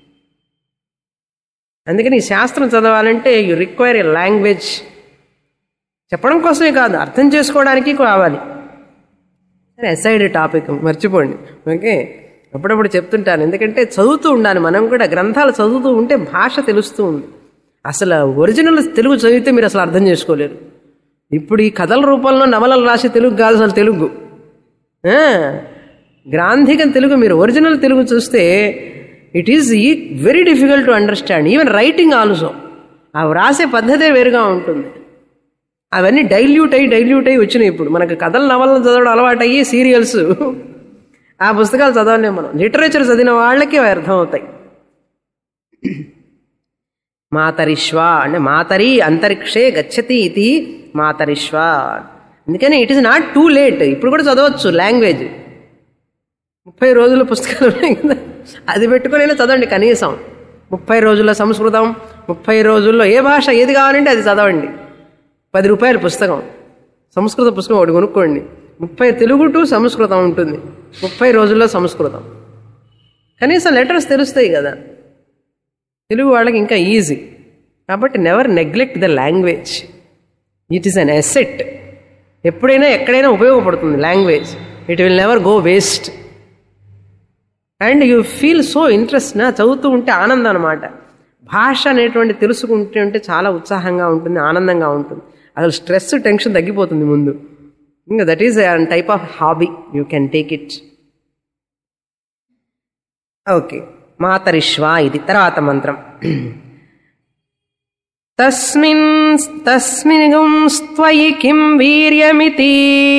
అందుకని ఈ శాస్త్రం చదవాలంటే యు రిక్వైర్ ఏ లాంగ్వేజ్ చెప్పడం కోసమే కాదు అర్థం చేసుకోవడానికి కావాలి సరే అసైడ్ టాపిక్ మర్చిపోండి ఓకే అప్పుడప్పుడు చెప్తుంటాను ఎందుకంటే చదువుతూ ఉండాలి మనం కూడా గ్రంథాలు చదువుతూ ఉంటే భాష తెలుస్తూ ఉంది అసలు ఒరిజినల్ తెలుగు చదివితే మీరు అసలు అర్థం చేసుకోలేరు ఇప్పుడు ఈ కథల రూపంలో నవలలు రాసే తెలుగు కాదు అసలు తెలుగు ఆ, గ్రాంధికం తెలుగు మీరు ఒరిజినల్ తెలుగు చూస్తే ఇట్ ఈస్ ఈ very difficult to understand even writing also ఆ వ్రాసే పద్ధతే వేరుగా ఉంటుంది అవన్నీ డైల్యూట్ అయ్యి డైల్యూట్ అయ్యి వచ్చినాయి ఇప్పుడు మనకు కథల నవలను చదవడం అలవాటు అయ్యి సీరియల్స్ ఆ పుస్తకాలు చదవలేము మనం లిటరేచర్ చదివిన వాళ్ళకి అవి అర్థమవుతాయి మాతరిష్వ అంటే మాతరి అంతరిక్షే గచ్చతి ఇది మాతరిష్వ అందుకని it is not too late ఇప్పుడు కూడా చదవచ్చు లాంగ్వేజ్ ముప్పై రోజుల పుస్తకాలు ఉన్నాయి కదా అది పెట్టుకుని చదవండి కనీసం ముప్పై రోజుల సంస్కృతం ముప్పై రోజుల్లో ఏ భాష ఏది కావాలంటే అది చదవండి పది రూపాయల పుస్తకం సంస్కృత పుస్తకం ఒకటి కొనుక్కోండి ముప్పై తెలుగు టు సంస్కృతం ఉంటుంది ముప్పై రోజుల్లో సంస్కృతం కనీసం లెటర్స్ తెలుస్తాయి కదా తెలుగు వాళ్ళకి ఇంకా ఈజీ కాబట్టి never neglect the language it is an asset ఎప్పుడైనా ఎక్కడైనా ఉపయోగపడుతుంది language it will never go waste and you feel so interest నా చదువుతూ ఉంటే ఆనందం అనమాట భాష అనేటువంటి తెలుసుకుంటే ఉంటే చాలా ఉత్సాహంగా ఉంటుంది ఆనందంగా ఉంటుంది అసలు స్ట్రెస్ టెన్షన్ తగ్గిపోతుంది ముందు ఇంకా that is type of hobby you can take it okay మాతరిష్వా ఇది తర్వాత మంత్రం తస్మిన్ తస్మిన్ స్త్వయి కిం వీర్యమితి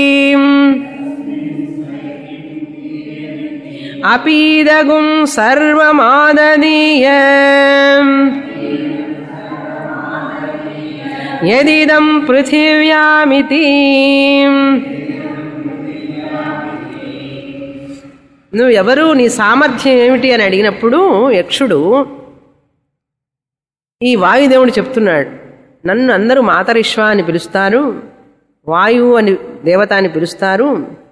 అపీదగుం సర్వమాదదీయ యదిదం పృథివ్యామితి నువ్వు ఎవరు నీ సామర్థ్యం ఏమిటి అని అడిగినప్పుడు యక్షుడు ఈ వాయుదేవుడు చెప్తున్నాడు నన్ను అందరూ మాతరిష్వ అని పిలుస్తారు వాయువు అని దేవత అని పిలుస్తారు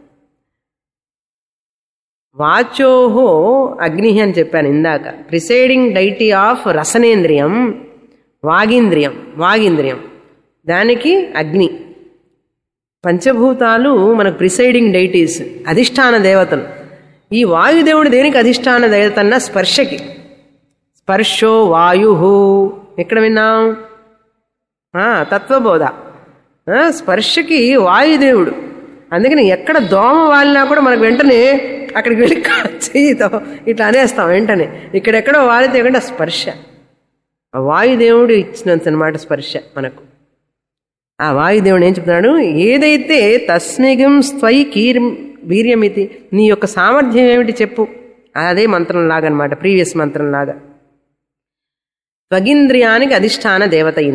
వాచోహో అగ్ని అని చెప్పాను ఇందాక ప్రిసైడింగ్ డైటీ ఆఫ్ రసనేంద్రియం వాగింద్రియం వాగింద్రియం దానికి అగ్ని పంచభూతాలు మనకు ప్రిసైడింగ్ డైటీస్ అధిష్టాన దేవతలు ఈ వాయుదేవుడు దేనికి అధిష్టాన దేవతన్న స్పర్శకి స్పర్శో వాయు ఎక్కడ విన్నాం ఆ, తత్వబోధ ఆ, స్పర్శకి వాయుదేవుడు అందుకని ఎక్కడ దోమ వాలినా కూడా మనకు వెంటనే అక్కడికి వెళ్ళి కా- చెయ్యితో ఇట్లా అనేస్తాం వెంటనే ఇక్కడెక్కడో వాలితే ఎక్కడ స్పర్శ ఆ వాయుదేవుడు ఇచ్చినంత అనమాట స్పర్శ మనకు ఆ వాయుదేవుడు ఏం చెప్తున్నాడు ఏదైతే తస్మిగం స్వయి కీర్ వీర్యమితి నీ యొక్క సామర్థ్యం ఏమిటి చెప్పు అదే మంత్రం లాగా అనమాట ప్రీవియస్ మంత్రం లాగా త్వగింద్రియానికి అధిష్టాన దేవత ఈయన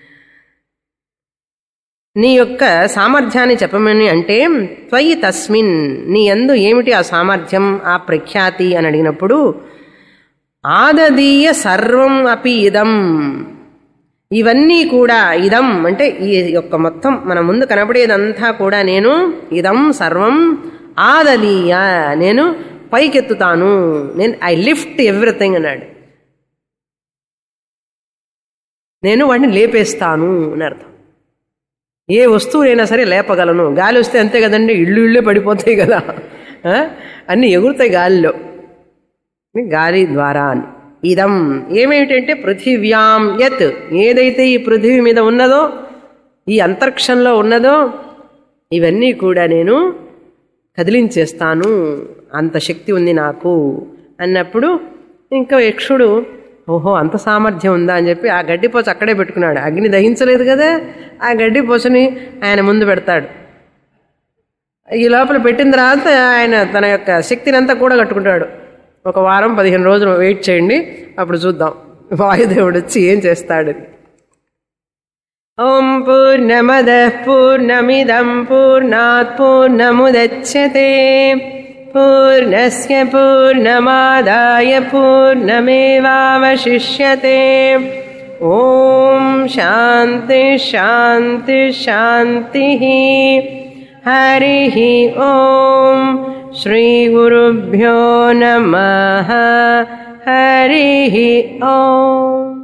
నీ యొక్క సామర్థ్యాన్ని చెప్పమని అంటే త్వయి తస్మిన్ నీ ఎందు ఏమిటి ఆ సామర్థ్యం ఆ ప్రఖ్యాతి అని అడిగినప్పుడు ఆదదీయ సర్వం అపి ఇదం ఇవన్నీ కూడా ఇదం అంటే ఈ యొక్క మొత్తం మన ముందు కనబడేదంతా కూడా నేను ఇదం సర్వం ఆదలీయ నేను పైకెత్తుతాను నేను ఐ లిఫ్ట్ ఎవ్రీథింగ్ అన్నాడు నేను వాడిని లేపేస్తాను అని అర్థం ఏ వస్తువునైనా సరే లేపగలను గాలి వస్తే అంతే కదండి ఇళ్ళు ఇళ్ళే పడిపోతాయి కదా ఆ? అన్నీ ఎగురుతాయి గాలిలో గాలి ద్వారా అని ఇదం ఏమేమిటంటే పృథివ్యాం యత్ ఏదైతే ఈ పృథివీ మీద ఉన్నదో ఈ అంతరిక్షంలో ఉన్నదో ఇవన్నీ కూడా నేను కదిలించేస్తాను అంత శక్తి ఉంది నాకు అన్నప్పుడు ఇంకా యక్షుడు ఓహో అంత సామర్థ్యం ఉందా అని చెప్పి ఆ గడ్డిపోచ అక్కడే పెట్టుకున్నాడు అగ్ని దహించలేదు కదా ఆ గడ్డిపోచని ఆయన ముందు పెడతాడు ఈ లోపల పెట్టిన తర్వాత ఆయన తన యొక్క శక్తిని అంతా కూడా కట్టుకుంటాడు ఒక వారం పదిహేను రోజులు వెయిట్ చేయండి అప్పుడు చూద్దాం వాయుదేవుడు వచ్చి ఏం చేస్తాడు ఓం పూర్ణమద పూర్ణమిదం పూర్ణాత్ పూర్ణముదచ్యతే పూర్ణస్య పూర్ణమాదాయ పూర్ణమేవావశిష్యతే ఓం శాంతి శాంతి శాంతి हरिः ॐ श्रीगुरुभ्यो नमः हरिः ॐ